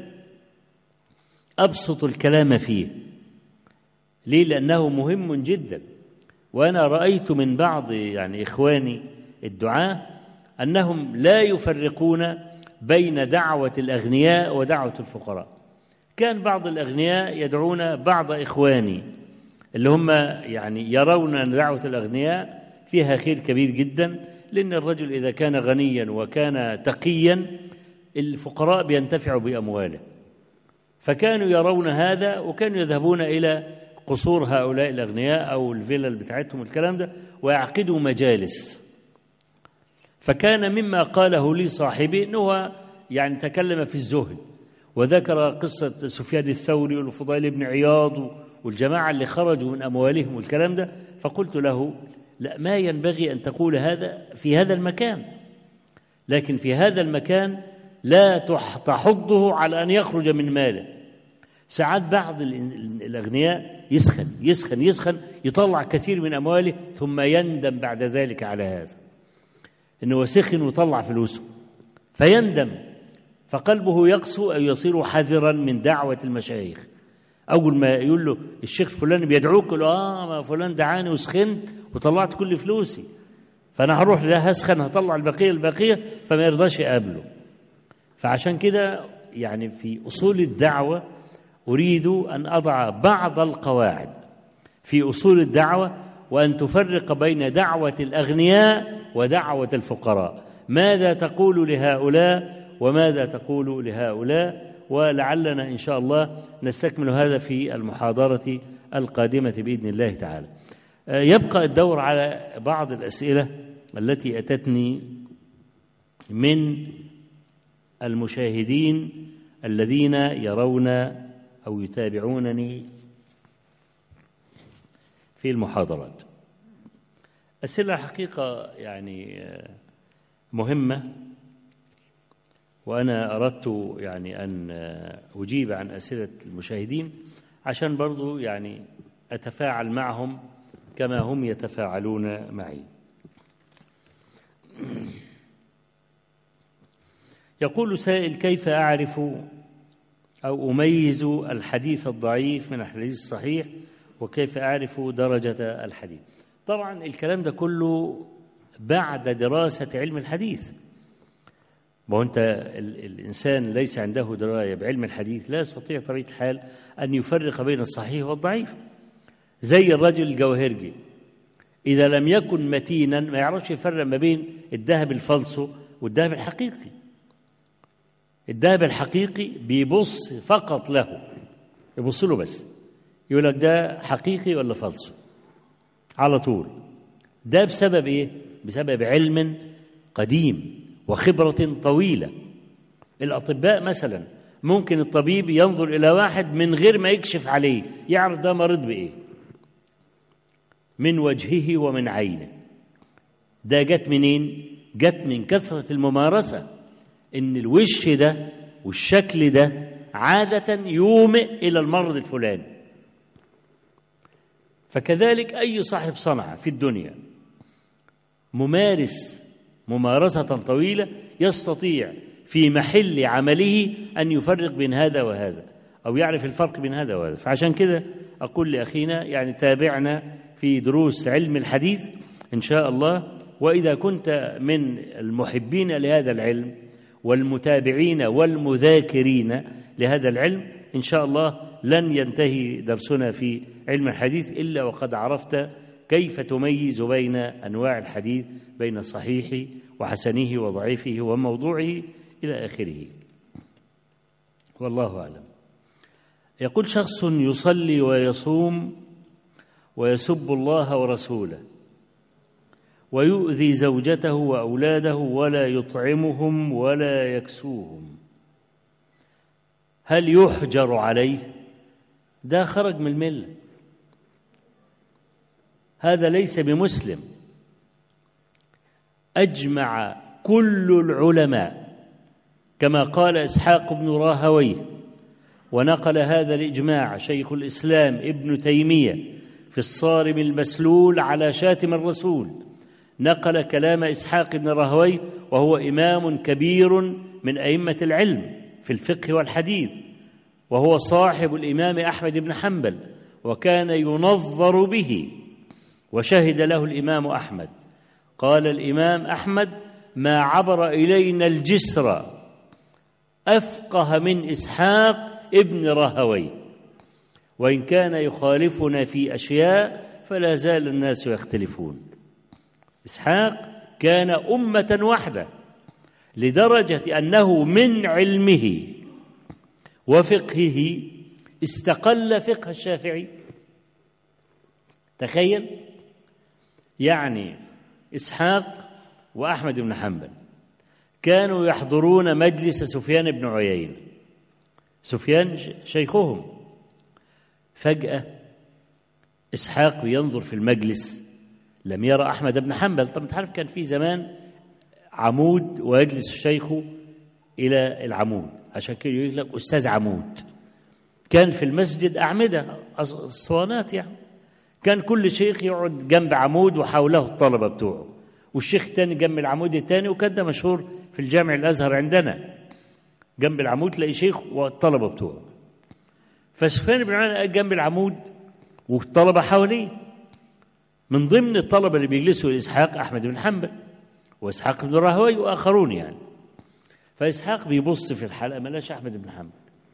أبسط الكلام فيه ليه لأنه مهم جدا وأنا رأيت من بعض يعني إخواني الدعاة أنهم لا يفرقون بين دعوة الأغنياء ودعوة الفقراء كان بعض الأغنياء يدعون بعض إخواني اللي هم يعني يرون أن دعوة الأغنياء فيها خير كبير جدا لأن الرجل إذا كان غنيا وكان تقيا الفقراء بينتفعوا بأمواله فكانوا يرون هذا وكانوا يذهبون إلى قصور هؤلاء الأغنياء أو الفلل بتاعتهم الكلام ده ويعقدوا مجالس فكان مما قاله لي صاحبي أنه يعني تكلم في الزهد وذكر قصة سفيان الثوري والفضيل بن عياض والجماعة اللي خرجوا من أموالهم والكلام ده فقلت له لا ما ينبغي أن تقول هذا في هذا المكان لكن في هذا المكان لا تحضه على أن يخرج من ماله ساعات بعض الأغنياء يسخن يسخن يسخن يطلع كثير من أمواله ثم يندم بعد ذلك على هذا إنه سخن وطلع فلوسه فيندم فقلبه يقسو أو يصير حذرا من دعوة المشايخ أول ما يقول له الشيخ فلان بيدعوك يقول آه ما فلان دعاني وسخنت وطلعت كل فلوسي فأنا هروح لا هسخن هطلع البقية البقية فما يرضاش يقابله فعشان كده يعني في أصول الدعوة أريد أن أضع بعض القواعد في أصول الدعوة وأن تفرق بين دعوة الأغنياء ودعوة الفقراء ماذا تقول لهؤلاء وماذا تقول لهؤلاء ولعلنا إن شاء الله نستكمل هذا في المحاضرة القادمة بإذن الله تعالى يبقى الدور على بعض الأسئلة التي أتتني من المشاهدين الذين يرون أو يتابعونني في المحاضرات أسئلة الحقيقة يعني مهمة وأنا أردت يعني أن أجيب عن أسئلة المشاهدين عشان برضو يعني أتفاعل معهم كما هم يتفاعلون معي يقول سائل كيف أعرف أو أميز الحديث الضعيف من الحديث الصحيح وكيف أعرف درجة الحديث طبعا الكلام ده كله بعد دراسة علم الحديث ما هو أنت الإنسان ليس عنده دراية بعلم الحديث لا يستطيع طبيعة الحال أن يفرق بين الصحيح والضعيف زي الرجل الجوهرجي إذا لم يكن متينا ما يعرفش يفرق ما بين الذهب الفلسو والذهب الحقيقي الذهب الحقيقي بيبص فقط له يبص له بس يقول لك ده حقيقي ولا فلسو على طول ده بسبب ايه بسبب علم قديم وخبرة طويلة الأطباء مثلا ممكن الطبيب ينظر إلى واحد من غير ما يكشف عليه يعرف ده مريض بإيه من وجهه ومن عينه ده جت منين جت من كثرة الممارسة إن الوش ده والشكل ده عادة يومئ إلى المرض الفلاني فكذلك أي صاحب صنعة في الدنيا ممارس ممارسة طويلة يستطيع في محل عمله أن يفرق بين هذا وهذا أو يعرف الفرق بين هذا وهذا فعشان كده أقول لأخينا يعني تابعنا في دروس علم الحديث إن شاء الله وإذا كنت من المحبين لهذا العلم والمتابعين والمذاكرين لهذا العلم إن شاء الله لن ينتهي درسنا في علم الحديث إلا وقد عرفت كيف تميز بين أنواع الحديث بين صحيح وحسنه وضعيفه وموضوعه إلى آخره والله أعلم يقول شخص يصلي ويصوم ويسب الله ورسوله ويؤذي زوجته واولاده ولا يطعمهم ولا يكسوهم هل يحجر عليه ده خرج من المله هذا ليس بمسلم اجمع كل العلماء كما قال اسحاق بن راهويه ونقل هذا الاجماع شيخ الاسلام ابن تيميه في الصارم المسلول على شاتم الرسول نقل كلام اسحاق بن راهويه وهو امام كبير من ائمه العلم في الفقه والحديث وهو صاحب الامام احمد بن حنبل وكان ينظر به وشهد له الامام احمد قال الامام احمد ما عبر الينا الجسر افقه من اسحاق ابن راهويه وان كان يخالفنا في اشياء فلا زال الناس يختلفون اسحاق كان امه واحده لدرجه انه من علمه وفقهه استقل فقه الشافعي تخيل يعني اسحاق واحمد بن حنبل كانوا يحضرون مجلس سفيان بن عيينه سفيان شيخهم فجاه اسحاق ينظر في المجلس لم يرى احمد بن حنبل طب انت عارف كان في زمان عمود ويجلس الشيخ الى العمود عشان كده يقول لك استاذ عمود كان في المسجد اعمده اسطوانات يعني كان كل شيخ يقعد جنب عمود وحوله الطلبه بتوعه والشيخ الثاني جنب العمود الثاني وكان ده مشهور في الجامع الازهر عندنا جنب العمود تلاقي شيخ والطلبه بتوعه فسفيان بن عيينه جنب العمود والطلبه حواليه من ضمن الطلبه اللي بيجلسوا لاسحاق احمد بن حنبل واسحاق بن راهوي واخرون يعني فاسحاق بيبص في الحلقه ما لاش احمد بن حنبل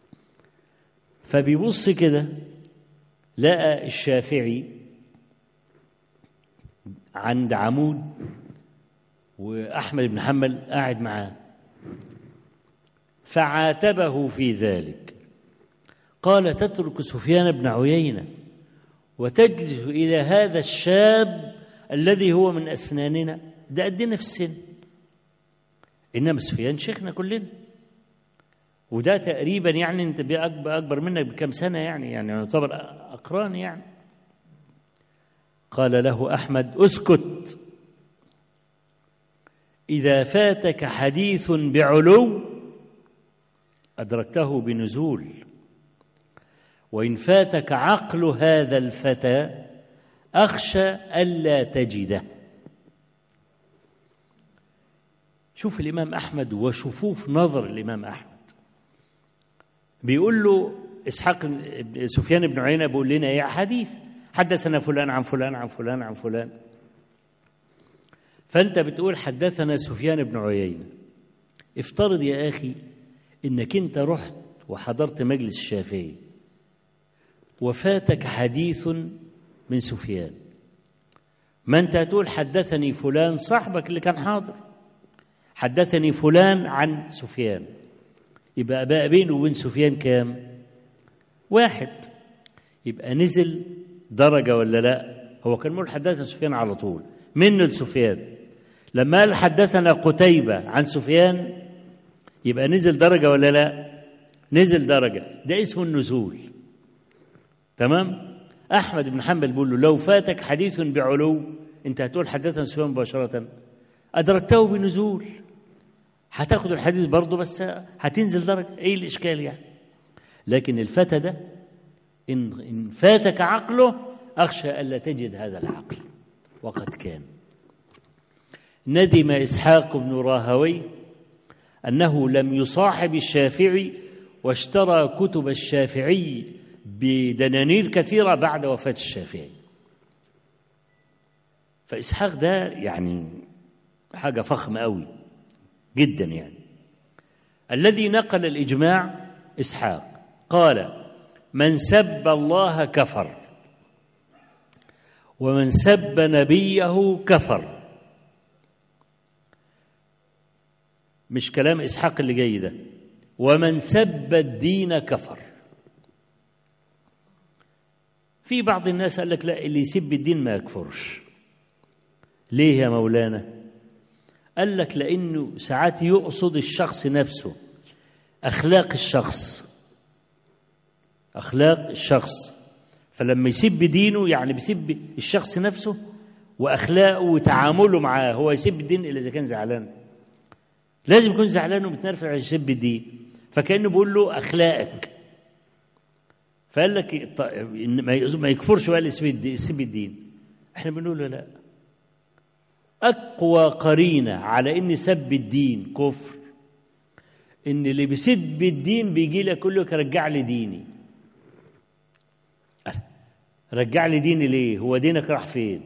فبيبص كده لقى الشافعي عند عمود واحمد بن حنبل قاعد معاه فعاتبه في ذلك قال تترك سفيان بن عيينه وتجلس إلى هذا الشاب الذي هو من أسناننا ده قدنا في السن إنما سفيان شيخنا كلنا وده تقريبا يعني انت بأكبر أكبر منك بكم سنة يعني يعني يعتبر أقران يعني قال له أحمد اسكت إذا فاتك حديث بعلو أدركته بنزول وإن فاتك عقل هذا الفتى أخشى ألا تجده شوف الإمام أحمد وشفوف نظر الإمام أحمد بيقول له إسحاق سفيان بن عيينة بيقول لنا إيه حديث حدثنا فلان عن فلان عن فلان عن فلان فأنت بتقول حدثنا سفيان بن عيينة افترض يا أخي إنك أنت رحت وحضرت مجلس الشافعي وفاتك حديث من سفيان ما أنت هتقول حدثني فلان صاحبك اللي كان حاضر حدثني فلان عن سفيان يبقى بقى بينه وبين سفيان كام واحد يبقى نزل درجة ولا لا هو كان مول حدثنا سفيان على طول منه لسفيان لما قال حدثنا قتيبة عن سفيان يبقى نزل درجة ولا لا نزل درجة ده اسمه النزول تمام أحمد بن حنبل بيقول له لو فاتك حديث بعلو أنت هتقول حدثنا سفيان مباشرة أدركته بنزول هتاخد الحديث برضه بس هتنزل درجة إيه الإشكال يعني لكن الفتى ده إن, إن فاتك عقله أخشى ألا تجد هذا العقل وقد كان ندم إسحاق بن راهوي أنه لم يصاحب الشافعي واشترى كتب الشافعي بدنانير كثيرة بعد وفاة الشافعي فإسحاق ده يعني حاجة فخمة أوي جدا يعني الذي نقل الإجماع إسحاق قال من سب الله كفر ومن سب نبيه كفر مش كلام إسحاق اللي جاي ده ومن سب الدين كفر في بعض الناس قال لك لا اللي يسب الدين ما يكفرش ليه يا مولانا قال لك لأنه ساعات يقصد الشخص نفسه أخلاق الشخص أخلاق الشخص فلما يسب دينه يعني بيسب الشخص نفسه وأخلاقه وتعامله معاه هو يسب الدين إلا إذا كان زعلان لازم يكون زعلان ومتنرفع عشان يسب الدين فكأنه بيقول له أخلاقك فقال لك ما يكفرش بقى اللي يسب الدين احنا بنقول له لا أقوى قرينة على إن سب الدين كفر إن اللي بيسب الدين بيجي لك يقول لك رجع لي ديني رجع لي ديني ليه؟ هو دينك راح فين؟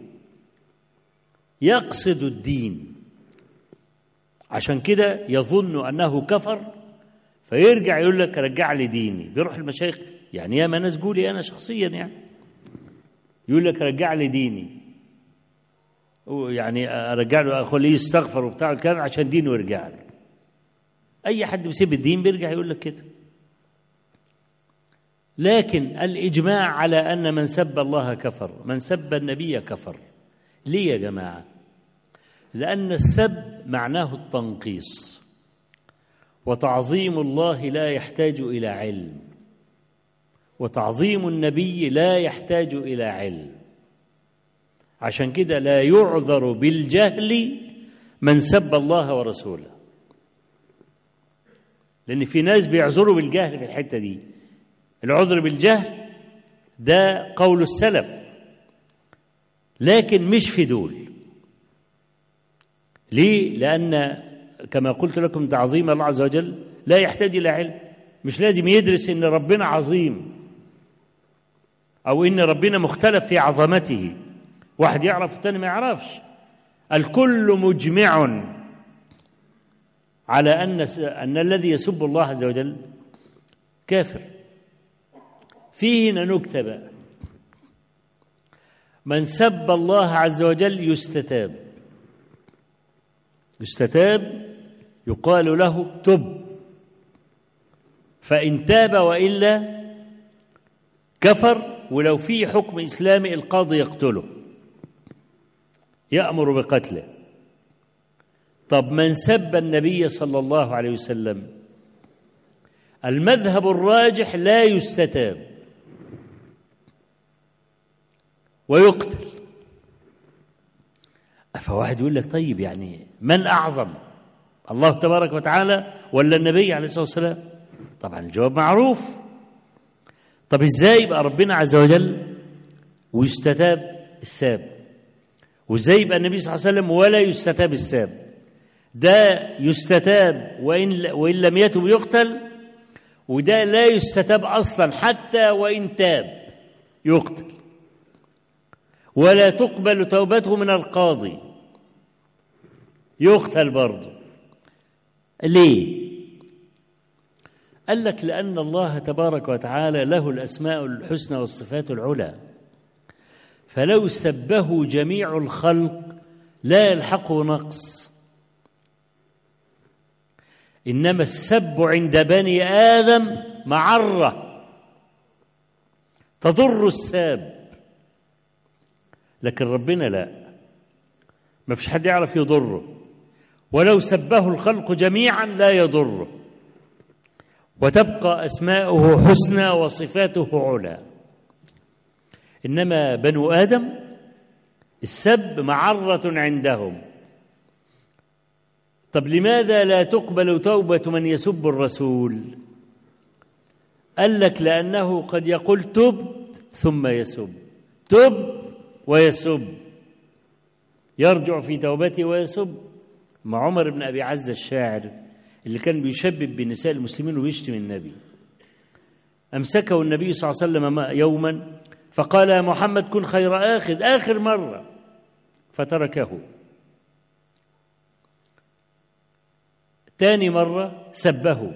يقصد الدين عشان كده يظن أنه كفر فيرجع يقول لك رجع لي ديني بيروح المشايخ يعني يا ما ناس قولي أنا شخصيا يعني يقول لك رجع لي ديني يعني ارجع له اخليه يستغفر وبتاع الكلام عشان دينه يرجع له اي حد بيسيب الدين بيرجع يقول لك كده لكن الاجماع على ان من سب الله كفر من سب النبي كفر ليه يا جماعه لان السب معناه التنقيص وتعظيم الله لا يحتاج الى علم وتعظيم النبي لا يحتاج الى علم عشان كده لا يعذر بالجهل من سب الله ورسوله لأن في ناس بيعذروا بالجهل في الحتة دي العذر بالجهل ده قول السلف لكن مش في دول ليه؟ لأن كما قلت لكم تعظيم الله عز وجل لا يحتاج إلى علم مش لازم يدرس إن ربنا عظيم أو إن ربنا مختلف في عظمته واحد يعرف الثاني ما يعرفش الكل مجمع على ان ان الذي يسب الله عز وجل كافر فيه هنا نكته بقى من سب الله عز وجل يستتاب يستتاب يقال له تب فان تاب والا كفر ولو في حكم إسلامي القاضي يقتله يأمر بقتله طب من سب النبي صلى الله عليه وسلم المذهب الراجح لا يستتاب ويقتل فواحد يقول لك طيب يعني من أعظم الله تبارك وتعالى ولا النبي عليه الصلاة والسلام طبعا الجواب معروف طب ازاي يبقى ربنا عز وجل ويستتاب الساب وازاي يبقى النبي صلى الله عليه وسلم ولا يستتاب الساب ده يستتاب وإن, وإن لم يتب يقتل وده لا يستتاب أصلا حتى وإن تاب يقتل ولا تقبل توبته من القاضي يقتل برضه ليه قال لك لأن الله تبارك وتعالى له الأسماء الحسنى والصفات العلى فلو سبه جميع الخلق لا يلحقه نقص إنما السب عند بني آدم معرة تضر الساب لكن ربنا لا ما فيش حد يعرف يضره ولو سبه الخلق جميعا لا يضره وتبقى أسماؤه حسنى وصفاته علا إنما بنو آدم السب معرة عندهم طب لماذا لا تقبل توبة من يسب الرسول قال لك لأنه قد يقول تبت ثم يسب تب ويسب يرجع في توبته ويسب مع عمر بن أبي عزة الشاعر اللي كان بيشبب بنساء المسلمين ويشتم النبي أمسكه النبي صلى الله عليه وسلم يوما فقال يا محمد كن خير آخذ آخر مرة فتركه تاني مرة سبه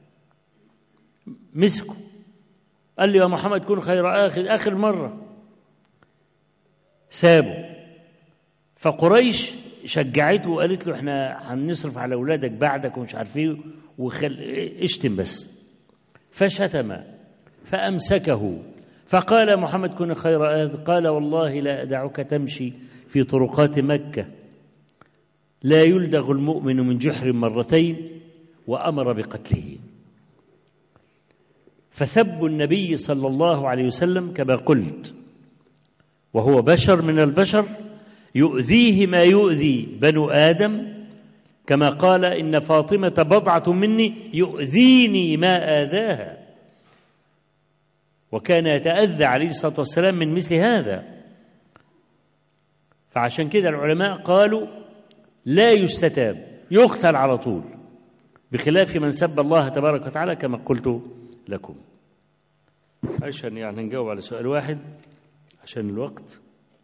مسكه قال له يا محمد كن خير آخذ آخر مرة سابه فقريش شجعته وقالت له احنا هنصرف على اولادك بعدك ومش عارف ايه وخل اشتم بس فشتم فامسكه فقال محمد كن خير آذ قال والله لا أدعك تمشي في طرقات مكة لا يلدغ المؤمن من جحر مرتين وأمر بقتله فسب النبي صلى الله عليه وسلم كما قلت وهو بشر من البشر يؤذيه ما يؤذي بنو آدم كما قال إن فاطمة بضعة مني يؤذيني ما آذاها وكان يتأذى عليه الصلاة والسلام من مثل هذا فعشان كده العلماء قالوا لا يستتاب يقتل على طول بخلاف من سب الله تبارك وتعالى كما قلت لكم عشان يعني نجاوب على سؤال واحد عشان الوقت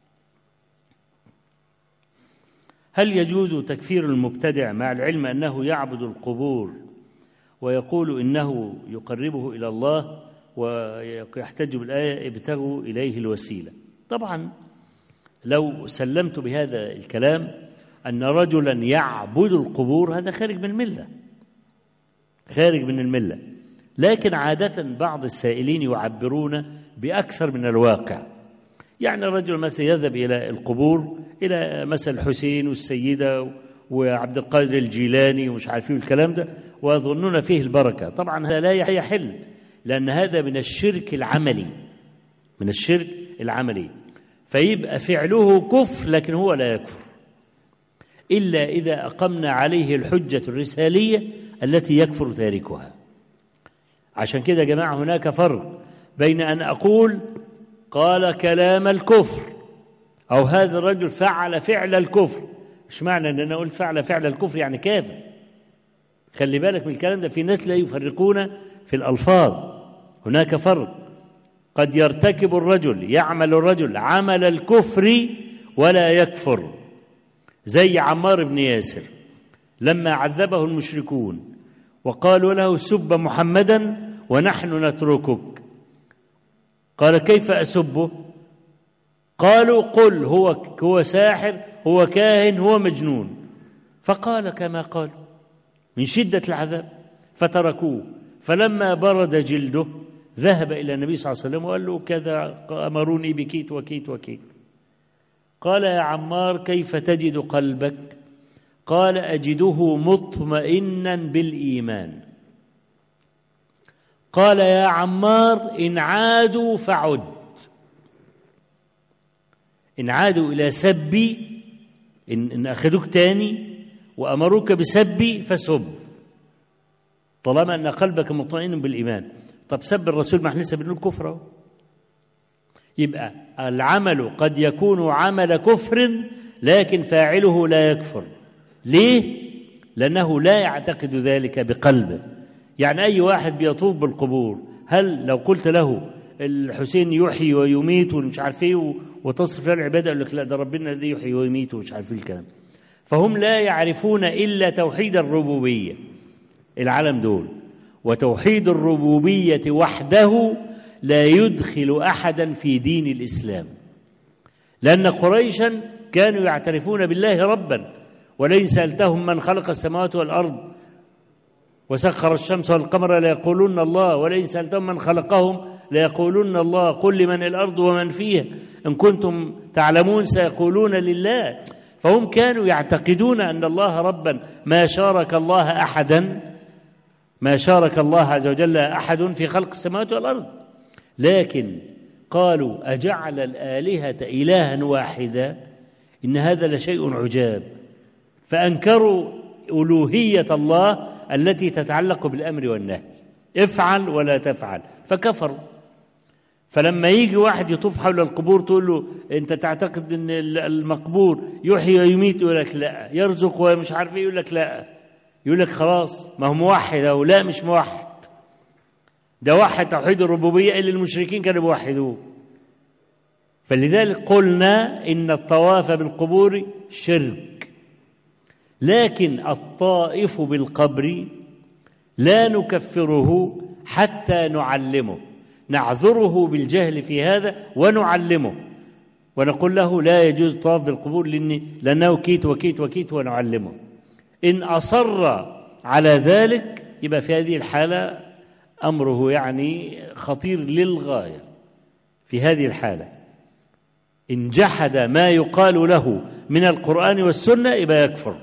هل يجوز تكفير المبتدع مع العلم أنه يعبد القبور ويقول إنه يقربه إلى الله ويحتج بالآية ابتغوا إليه الوسيلة طبعا لو سلمت بهذا الكلام أن رجلا يعبد القبور هذا خارج من الملة خارج من الملة لكن عادة بعض السائلين يعبرون بأكثر من الواقع يعني الرجل مثلا يذهب إلى القبور إلى مثلا الحسين والسيدة وعبد القادر الجيلاني ومش عارفين الكلام ده ويظنون فيه البركة طبعا هذا لا يحل لأن هذا من الشرك العملي من الشرك العملي فيبقى فعله كفر لكن هو لا يكفر إلا إذا أقمنا عليه الحجة الرسالية التي يكفر تاركها عشان كده يا جماعة هناك فرق بين أن أقول قال كلام الكفر أو هذا الرجل فعل فعل الكفر مش معنى أن أنا قلت فعل فعل الكفر يعني كافر خلي بالك من الكلام ده في ناس لا يفرقون في الألفاظ هناك فرق قد يرتكب الرجل يعمل الرجل عمل الكفر ولا يكفر زي عمار بن ياسر لما عذبه المشركون وقالوا له سب محمدا ونحن نتركك قال كيف أسبه قالوا قل هو هو ساحر هو كاهن هو مجنون فقال كما قال من شدة العذاب فتركوه فلما برد جلده ذهب إلى النبي صلى الله عليه وسلم وقال له كذا أمروني بكيت وكيت وكيت قال يا عمار كيف تجد قلبك قال أجده مطمئنا بالإيمان قال يا عمار إن عادوا فعد إن عادوا إلى سبي إن, إن أخذوك تاني وأمروك بسبي فسب طالما أن قلبك مطمئن بالإيمان طب سب الرسول ما احنا لسه بنقول كفر أهو. يبقى العمل قد يكون عمل كفر لكن فاعله لا يكفر ليه؟ لأنه لا يعتقد ذلك بقلبه يعني أي واحد بيطوف بالقبور هل لو قلت له الحسين يحيي ويميت ومش عارف ايه وتصرف له العباده يقول لك لا ده ربنا الذي يحيي ويميت ومش عارف ايه الكلام فهم لا يعرفون الا توحيد الربوبيه العالم دول وتوحيد الربوبيه وحده لا يدخل احدا في دين الاسلام لان قريشا كانوا يعترفون بالله ربا ولئن سالتهم من خلق السماوات والارض وسخر الشمس والقمر ليقولون الله ولئن سالتهم من خلقهم ليقولون الله قل لمن الارض ومن فيها ان كنتم تعلمون سيقولون لله فهم كانوا يعتقدون ان الله ربا ما شارك الله احدا ما شارك الله عز وجل احد في خلق السماوات والارض لكن قالوا اجعل الالهه الها واحدا ان هذا لشيء عجاب فانكروا الوهيه الله التي تتعلق بالامر والنهي افعل ولا تفعل فكفروا فلما يجي واحد يطوف حول القبور تقول له انت تعتقد ان المقبور يحيي ويميت يقول لك لا يرزق ومش عارف ايه يقول لك لا يقول لك خلاص ما هو موحد او لا مش موحد ده وحد توحيد الربوبيه اللي المشركين كانوا بيوحدوه فلذلك قلنا ان الطواف بالقبور شرك لكن الطائف بالقبر لا نكفره حتى نعلمه نعذره بالجهل في هذا ونعلمه ونقول له لا يجوز الطواف بالقبور لأن لأنه كيت وكيت وكيت ونعلمه إن أصر على ذلك يبقى في هذه الحالة أمره يعني خطير للغاية في هذه الحالة إن جحد ما يقال له من القرآن والسنة يبقى يكفر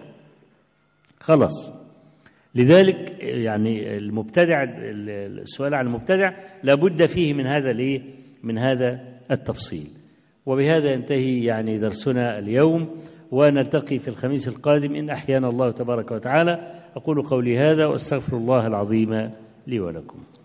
خلاص لذلك يعني المبتدع السؤال عن المبتدع لابد فيه من هذا الايه من هذا التفصيل وبهذا ينتهي يعني درسنا اليوم ونلتقي في الخميس القادم ان احيانا الله تبارك وتعالى اقول قولي هذا واستغفر الله العظيم لي ولكم